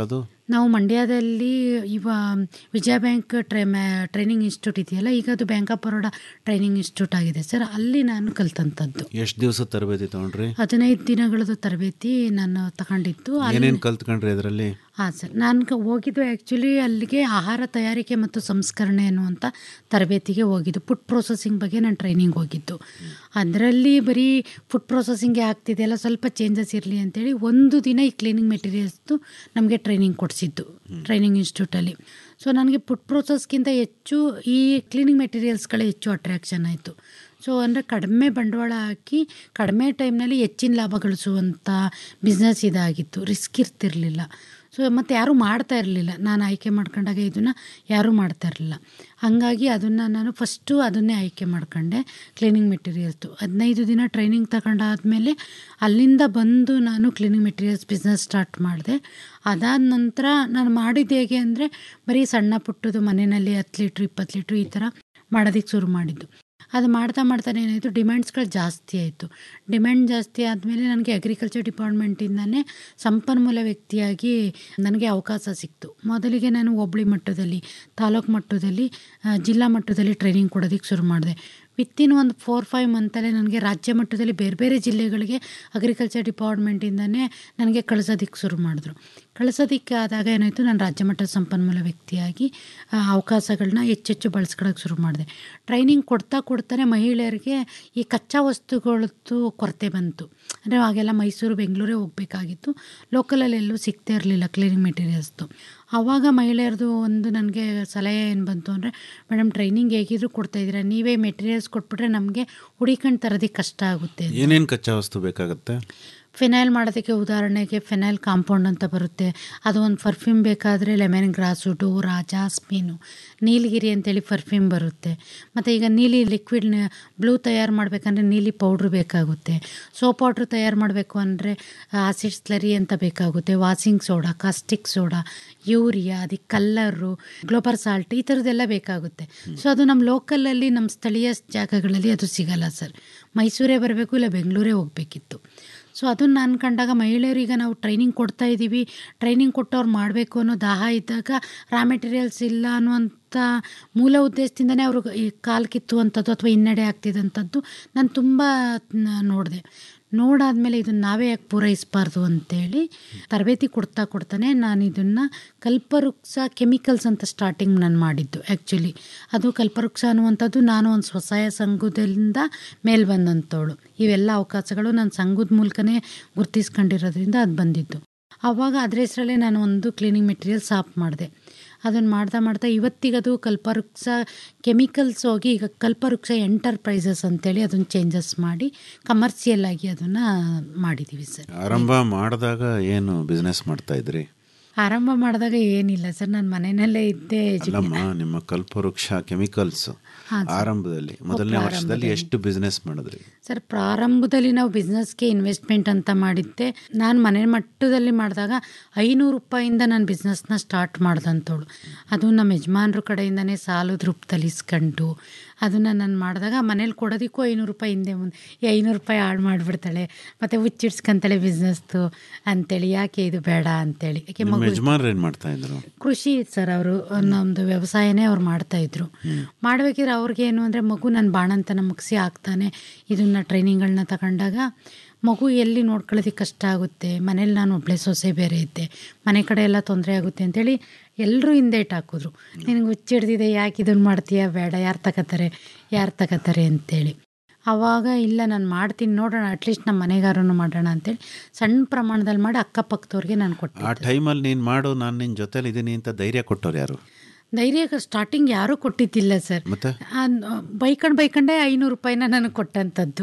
ನಾವು ಮಂಡ್ಯದಲ್ಲಿ ಇವ Vijaya bank try training institute ಇದೆಯಲ್ಲ ಈಗ ಅದು bank of Baroda training institute ಆಗಿದೆ ಸರ್ ಅಲ್ಲಿ ನಾನು ಕಲ್ತಂಥದ್ದು ಎಷ್ಟು ದಿವಸ ತರಬೇತಿ ತಗೊಂಡ್ರಿ ಹದಿನೈದು ದಿನಗಳದ್ದು ತರಬೇತಿ ನಾನು ತಗೊಂಡಿದ್ದು ಅಲ್ಲಿ ಏನೇನು ಕಲ್ತ್ಕೊಂಡ್ರಿ ಅದರಲ್ಲಿ ಹಾಂ ಸರ್ ನಾನು ಕ- ಹೋಗಿದ್ದು ಆ್ಯಕ್ಚುಲಿ ಅಲ್ಲಿಗೆ ಆಹಾರ ತಯಾರಿಕೆ ಮತ್ತು ಸಂಸ್ಕರಣೆ ಅನ್ನುವಂಥ ತರಬೇತಿಗೆ ಹೋಗಿದ್ದು ಫುಡ್ ಪ್ರೊಸೆಸಿಂಗ್ ಬಗ್ಗೆ ನಾನು ಟ್ರೈನಿಂಗ್ ಹೋಗಿದ್ದು ಅದರಲ್ಲಿ ಬರೀ ಫುಡ್ ಪ್ರೊಸೆಸಿಂಗ್ಗೆ ಆಗ್ತಿದೆಯಲ್ಲ ಸ್ವಲ್ಪ ಚೇಂಜಸ್ ಇರಲಿ ಅಂತೇಳಿ ಒಂದು ದಿನ ಈ ಕ್ಲೀನಿಂಗ್ ಮೆಟೀರಿಯಲ್ಸ್ದು ನಮಗೆ ಟ್ರೈನಿಂಗ್ ಕೊಡಿಸಿದ್ದು ಟ್ರೈನಿಂಗ್ ಇನ್ಸ್ಟಿಟ್ಯೂಟಲ್ಲಿ ಸೊ ನನಗೆ ಫುಡ್ ಪ್ರೊಸೆಸ್ಗಿಂತ ಹೆಚ್ಚು ಈ ಕ್ಲೀನಿಂಗ್ ಮೆಟೀರಿಯಲ್ಸ್ಗಳೇ ಹೆಚ್ಚು ಅಟ್ರ್ಯಾಕ್ಷನ್ ಆಯಿತು ಸೊ ಅಂದರೆ ಕಡಿಮೆ ಬಂಡವಾಳ ಹಾಕಿ ಕಡಿಮೆ ಟೈಮ್ನಲ್ಲಿ ಹೆಚ್ಚಿನ ಲಾಭ ಗಳಿಸುವಂಥ ಬಿಸ್ನೆಸ್ ಇದಾಗಿತ್ತು ರಿಸ್ಕ್ ಇರ್ತಿರಲಿಲ್ಲ ಸೊ ಮತ್ತು ಯಾರೂ ಮಾಡ್ತಾ ಇರಲಿಲ್ಲ ನಾನು ಆಯ್ಕೆ ಮಾಡ್ಕೊಂಡಾಗ ಇದನ್ನು ಯಾರೂ ಮಾಡ್ತಾ ಇರಲಿಲ್ಲ ಹಾಗಾಗಿ ಅದನ್ನು ನಾನು ಫಸ್ಟು ಅದನ್ನೇ ಆಯ್ಕೆ ಮಾಡ್ಕೊಂಡೆ ಕ್ಲೀನಿಂಗ್ ಮೆಟೀರಿಯಲ್ಸ್ದು ಹದಿನೈದು ದಿನ ಟ್ರೈನಿಂಗ್ ತಗೊಂಡಾದ್ಮೇಲೆ ಅಲ್ಲಿಂದ ಬಂದು ನಾನು ಕ್ಲೀನಿಂಗ್ ಮೆಟೀರಿಯಲ್ಸ್ ಬಿಸ್ನೆಸ್ ಸ್ಟಾರ್ಟ್ ಮಾಡಿದೆ ಅದಾದ ನಂತರ ನಾನು ಮಾಡಿದ್ದು ಹೇಗೆ ಅಂದರೆ ಬರೀ ಸಣ್ಣ ಪುಟ್ಟದು ಮನೆಯಲ್ಲಿ ಹತ್ತು ಲೀಟ್ರ್ ಇಪ್ಪತ್ತು ಲೀಟ್ರ್ ಈ ಥರ ಮಾಡೋದಕ್ಕೆ ಶುರು ಮಾಡಿದ್ದು ಅದು ಮಾಡ್ತಾ ಮಾಡ್ತಾನೆ ಏನಾಯಿತು ಡಿಮ್ಯಾಂಡ್ಸ್ಗಳು ಜಾಸ್ತಿ ಆಯಿತು ಡಿಮ್ಯಾಂಡ್ ಜಾಸ್ತಿ ಆದಮೇಲೆ ನನಗೆ ಅಗ್ರಿಕಲ್ಚರ್ ಡಿಪಾರ್ಟ್ಮೆಂಟಿಂದನೇ ಸಂಪನ್ಮೂಲ ವ್ಯಕ್ತಿಯಾಗಿ ನನಗೆ ಅವಕಾಶ ಸಿಕ್ತು ಮೊದಲಿಗೆ ನಾನು ಹೋಬಳಿ ಮಟ್ಟದಲ್ಲಿ ತಾಲೂಕು ಮಟ್ಟದಲ್ಲಿ ಆ, ಜಿಲ್ಲಾ ಮಟ್ಟದಲ್ಲಿ ಟ್ರೈನಿಂಗ್ ಕೊಡೋದಕ್ಕೆ ಶುರು ಮಾಡಿದೆ ವಿತ್ತಿನ್ ಒಂದು ಫೋರ್ ಫೈವ್ ಮಂತಲ್ಲೇ ನನಗೆ ರಾಜ್ಯ ಮಟ್ಟದಲ್ಲಿ ಬೇರೆ ಬೇರೆ ಜಿಲ್ಲೆಗಳಿಗೆ ಅಗ್ರಿಕಲ್ಚರ್ ಡಿಪಾರ್ಟ್ಮೆಂಟಿಂದನೇ ನನಗೆ ಕಳಿಸೋದಕ್ಕೆ ಶುರು ಮಾಡಿದ್ರು ಕಳಿಸೋದಕ್ಕೆ ಆದಾಗ ಏನಾಯಿತು ನಾನು ರಾಜ್ಯ ಮಟ್ಟದ ಸಂಪನ್ಮೂಲ ವ್ಯಕ್ತಿಯಾಗಿ ಆ, ಅವಕಾಶಗಳನ್ನ ಹೆಚ್ಚೆಚ್ಚು ಬಳಸ್ಕೊಳ್ಳೋಕೆ ಶುರು ಮಾಡಿದೆ ಟ್ರೈನಿಂಗ್ ಕೊಡ್ತಾ ಕೊಡ್ತಾನೆ ಮಹಿಳೆಯರಿಗೆ ಈ ಕಚ್ಚಾ ವಸ್ತುಗಳದ್ದು ಕೊರತೆ ಬಂತು ಅಂದರೆ ಆಗೆಲ್ಲ ಮೈಸೂರು ಬೆಂಗಳೂರೇ ಹೋಗಬೇಕಾಗಿತ್ತು ಲೋಕಲಲ್ಲಿ ಎಲ್ಲೂ ಸಿಗ್ತಾ ಇರಲಿಲ್ಲ ಕ್ಲೀನಿಂಗ್ ಮೆಟೀರಿಯಲ್ಸ್ದು ಆವಾಗ ಮಹಿಳೆಯರದು ಒಂದು ನನಗೆ ಸಲಹೆ ಏನು ಬಂತು ಅಂದರೆ ಮೇಡಮ್ ಟ್ರೈನಿಂಗ್ ಹೇಗಿದ್ರು ಕೊಡ್ತಾಯಿದ್ದೀರಾ ನೀವೇ ಮೆಟೀರಿಯಲ್ಸ್ ಕೊಟ್ಬಿಟ್ರೆ ನಮಗೆ ಹುಡಿಕೊಂಡು ತರೋದಕ್ಕೆ ಕಷ್ಟ ಆಗುತ್ತೆ ಅಂತ. ಏನೇನು ಕಚ್ಚಾ ವಸ್ತು ಬೇಕಾಗುತ್ತೆ ಫಿನೈಲ್ ಮಾಡೋದಕ್ಕೆ ಉದಾಹರಣೆಗೆ ಫಿನೈಲ್ ಕಾಂಪೌಂಡ್ ಅಂತ ಬರುತ್ತೆ ಅದು ಒಂದು ಪರ್ಫ್ಯೂಮ್ ಬೇಕಾದರೆ ಲೆಮನ್ ಗ್ರಾಸು ಡೋರಾ ಜಾಸ್ಮಿನು ನೀಲಗಿರಿ ಅಂತೇಳಿ ಪರ್ಫ್ಯೂಮ್ ಬರುತ್ತೆ ಮತ್ತು ಈಗ ನೀಲಿ ಲಿಕ್ವಿಡ್ ಬ್ಲೂ ತಯಾರು ಮಾಡಬೇಕಂದ್ರೆ ನೀಲಿ ಪೌಡ್ರ್ ಬೇಕಾಗುತ್ತೆ ಸೋಪ್ ವಾಟ್ರ್ ತಯಾರು ಮಾಡಬೇಕು ಅಂದರೆ ಆಸಿಡ್ ಸ್ಲರಿ ಅಂತ ಬೇಕಾಗುತ್ತೆ washing soda caustic soda urea ಅದಕ್ಕೆ ಕಲ್ಲರು ಗ್ಲೋಬರ್ ಸಾಲ್ಟ್ ಈ ಥರದ್ದೆಲ್ಲ ಬೇಕಾಗುತ್ತೆ ಸೊ ಅದು ನಮ್ಮ ಲೋಕಲಲ್ಲಿ ನಮ್ಮ ಸ್ಥಳೀಯ ಜಾಗಗಳಲ್ಲಿ ಅದು ಸಿಗಲ್ಲ ಸರ್ ಮೈಸೂರೇ ಬರಬೇಕು ಇಲ್ಲ ಬೆಂಗಳೂರೇ ಹೋಗಬೇಕಿತ್ತು ಸೊ ಅದನ್ನು ನಾನು ಕಂಡಾಗ ಮಹಿಳೆಯರಿಗೆ ನಾವು ಟ್ರೈನಿಂಗ್ ಕೊಡ್ತಾ ಇದ್ದೀವಿ ಟ್ರೈನಿಂಗ್ ಕೊಟ್ಟವ್ರು ಮಾಡಬೇಕು ಅನ್ನೋ ದಾಹ ಇದ್ದಾಗ ರಾ ಮೆಟೀರಿಯಲ್ಸ್ ಇಲ್ಲ ಅನ್ನುವಂಥ ಮೂಲ ಉದ್ದೇಶದಿಂದನೇ ಅವರು ಈ ಕಾಲು ಕಿತ್ತುವಂಥದ್ದು ಅಥವಾ ಹಿನ್ನಡೆ ಆಗ್ತಿದ್ದಂಥದ್ದು ನಾನು ತುಂಬ ನೋಡಿದೆ ನೋಡಾದ್ಮೇಲೆ ಇದನ್ನು ನಾವೇ ಯಾಕೆ ಪೂರೈಸಬಾರ್ದು ಅಂತೇಳಿ ತರಬೇತಿ ಕೊಡ್ತಾ ಕೊಡ್ತಾನೆ ನಾನು ಇದನ್ನು ಕಲ್ಪವೃಕ್ಷ ಕೆಮಿಕಲ್ಸ್ ಅಂತ ಸ್ಟಾರ್ಟಿಂಗ್ ನಾನು ಮಾಡಿದ್ದು ಆ್ಯಕ್ಚುಲಿ ಅದು ಕಲ್ಪವೃಕ್ಷ ಅನ್ನುವಂಥದ್ದು ನಾನು ಒಂದು ಸ್ವಸಹಾಯ ಸಂಘದಿಂದ ಮೇಲ್ ಬಂದಂಥವಳು ಇವೆಲ್ಲ ಅವಕಾಶಗಳು ನಾನು ಸಂಘದ ಮೂಲಕನೇ ಗುರ್ತಿಸ್ಕೊಂಡಿರೋದ್ರಿಂದ ಅದು ಬಂದಿದ್ದು ಆವಾಗ ಅದ್ರ ಹೆಸರಲ್ಲೇ ನಾನು ಒಂದು ಕ್ಲೀನಿಂಗ್ ಮೆಟೀರಿಯಲ್ಸ್ ಆಫ್ ಮಾಡಿದೆ ಅದನ್ನು ಮಾಡ್ತಾ ಮಾಡ್ತಾ ಇವತ್ತಿಗದು ಕಲ್ಪವೃಕ್ಷ ಕೆಮಿಕಲ್ಸ್ ಹೋಗಿ ಈಗ ಕಲ್ಪವೃಕ್ಷ ಎಂಟರ್ಪ್ರೈಸಸ್ ಅಂತೇಳಿ ಅದನ್ನು ಚೇಂಜಸ್ ಮಾಡಿ ಕಮರ್ಷಿಯಲ್ ಆಗಿ ಅದನ್ನು ಮಾಡಿದ್ದೀವಿ ಸರ್ ಆರಂಭ ಮಾಡಿದಾಗ ಏನು ಬಿಸ್ನೆಸ್ ಮಾಡ್ತಾ ಇದ್ರಿ ಆರಂಭ ಮಾಡಿದಾಗ ಏನಿಲ್ಲ ಸರ್ ನಾನು ಮನೆಯಲ್ಲೇ ಇದ್ದೆ ಅಲ್ಲಮ್ಮ ನಿಮ್ಮ ಕಲ್ಪವೃಕ್ಷ ಕೆಮಿಕಲ್ಸ್ ಆರಂಭದಲ್ಲಿ ಮೊದಲನೇ ವರ್ಷದಲ್ಲಿ ಎಷ್ಟು ಬಿಸ್ನೆಸ್ ಮಾಡಿದ್ರಿ ಸರ್ ಪ್ರಾರಂಭದಲ್ಲಿ ನಾವು ಬಿಸ್ನೆಸ್ಗೆ ಇನ್ವೆಸ್ಟ್ಮೆಂಟ್ ಅಂತ ಮಾಡಿದ್ದೆ ನಾನು ಮನೆ ಮಟ್ಟದಲ್ಲಿ ಮಾಡಿದಾಗ ಐನೂರು ರೂಪಾಯಿಂದ ನಾನು ಬಿಸ್ನೆಸ್ನ ಸ್ಟಾರ್ಟ್ ಮಾಡ್ದಂಥವಳು ಅದು ನಮ್ಮ ಯಜಮಾನ್ರ ಕಡೆಯಿಂದನೇ ಸಾಲದ ರೂಪದಲ್ಲಿ ಇಸ್ಕೊಂಡು ಅದನ್ನು ನಾನು ಮಾಡಿದಾಗ ಮನೇಲಿ ಕೊಡೋದಕ್ಕೂ ಐನೂರು ರೂಪಾಯಿ ಹಿಂದೆ ಮುಂದೆ ಈ ಐನೂರು ರೂಪಾಯಿ ಹಾಳು ಮಾಡಿಬಿಡ್ತಾಳೆ ಮತ್ತು ಹುಚ್ಚಿಡ್ಸ್ಕೊಂತಾಳೆ ಬಿಸ್ನೆಸ್ದು ಅಂತೇಳಿ ಯಾಕೆ ಇದು ಬೇಡ ಅಂತೇಳಿ ಯಾಕೆ ನಿಮ್ಮ ಮಗು ಯಜಮಾನ್ರು ಏನು ಮಾಡ್ತಾ ಇದ್ರು ಕೃಷಿ ಸರ್ ಅವರು ನಮ್ಮದು ವ್ಯವಸಾಯನೇ ಅವ್ರು ಮಾಡ್ತಾ ಇದ್ರು ಮಾಡಬೇಕಿದ್ರೆ ಅವ್ರಿಗೆ ಏನು ಅಂದರೆ ಮಗು ನನ್ನ ಬಾಣಂತನ ಮುಗಿಸಿ ಆಗ್ತಾನೆ ಇದನ್ನ ಟ್ರೈನಿಂಗ್ಗಳನ್ನ ತಗೊಂಡಾಗ ಮಗು ಎಲ್ಲಿ ನೋಡ್ಕೊಳ್ಳೋದಕ್ಕೆ ಕಷ್ಟ ಆಗುತ್ತೆ ಮನೇಲಿ ನಾನು ಒಬ್ಬಳೆ ಸೊಸೆ ಬೇರೆ ಇದ್ದೆ ಮನೆ ಕಡೆ ಎಲ್ಲ ತೊಂದರೆ ಆಗುತ್ತೆ ಅಂತೇಳಿ ಎಲ್ಲರೂ ಹಿಂದೇಟ್ ಹಾಕಿದ್ರು ನಿನಗೆ ಹುಚ್ಚಿಡ್ದಿದೆ ಯಾಕೆ ಇದನ್ನು ಮಾಡ್ತೀಯಾ ಬೇಡ ಯಾರು ತಗೋತಾರೆ ಯಾರು ತಗೋತಾರೆ ಅಂತೇಳಿ ಆವಾಗ ಇಲ್ಲ ನಾನು ಮಾಡ್ತೀನಿ ನೋಡೋಣ ಅಟ್ಲೀಸ್ಟ್ ನಮ್ಮ ಮನೆಗಾರನು ಮಾಡೋಣ ಅಂತೇಳಿ ಸಣ್ಣ ಪ್ರಮಾಣದಲ್ಲಿ ಮಾಡಿ ಅಕ್ಕಪಕ್ಕದವ್ರಿಗೆ ನಾನು ಕೊಟ್ಟೆ ಆ ಟೈಮಲ್ಲಿ ನೀನು ಮಾಡು ನಾನು ನಿನ್ನ ಜೊತೆಲಿ ಇದ್ದೀನಿ ಅಂತ ಧೈರ್ಯ ಕೊಟ್ಟವ್ರು ಯಾರು ಧೈರ್ಯ ಸ್ಟಾರ್ಟಿಂಗ್ ಯಾರೂ ಕೊಟ್ಟಿದ್ದಿಲ್ಲ ಸರ್ ಮತ್ತೆ ಬೈಕಂಡು ಬೈಕಂಡೇ ಐನೂರು ರೂಪಾಯಿನ ನನಗೆ ಕೊಟ್ಟಂಥದ್ದು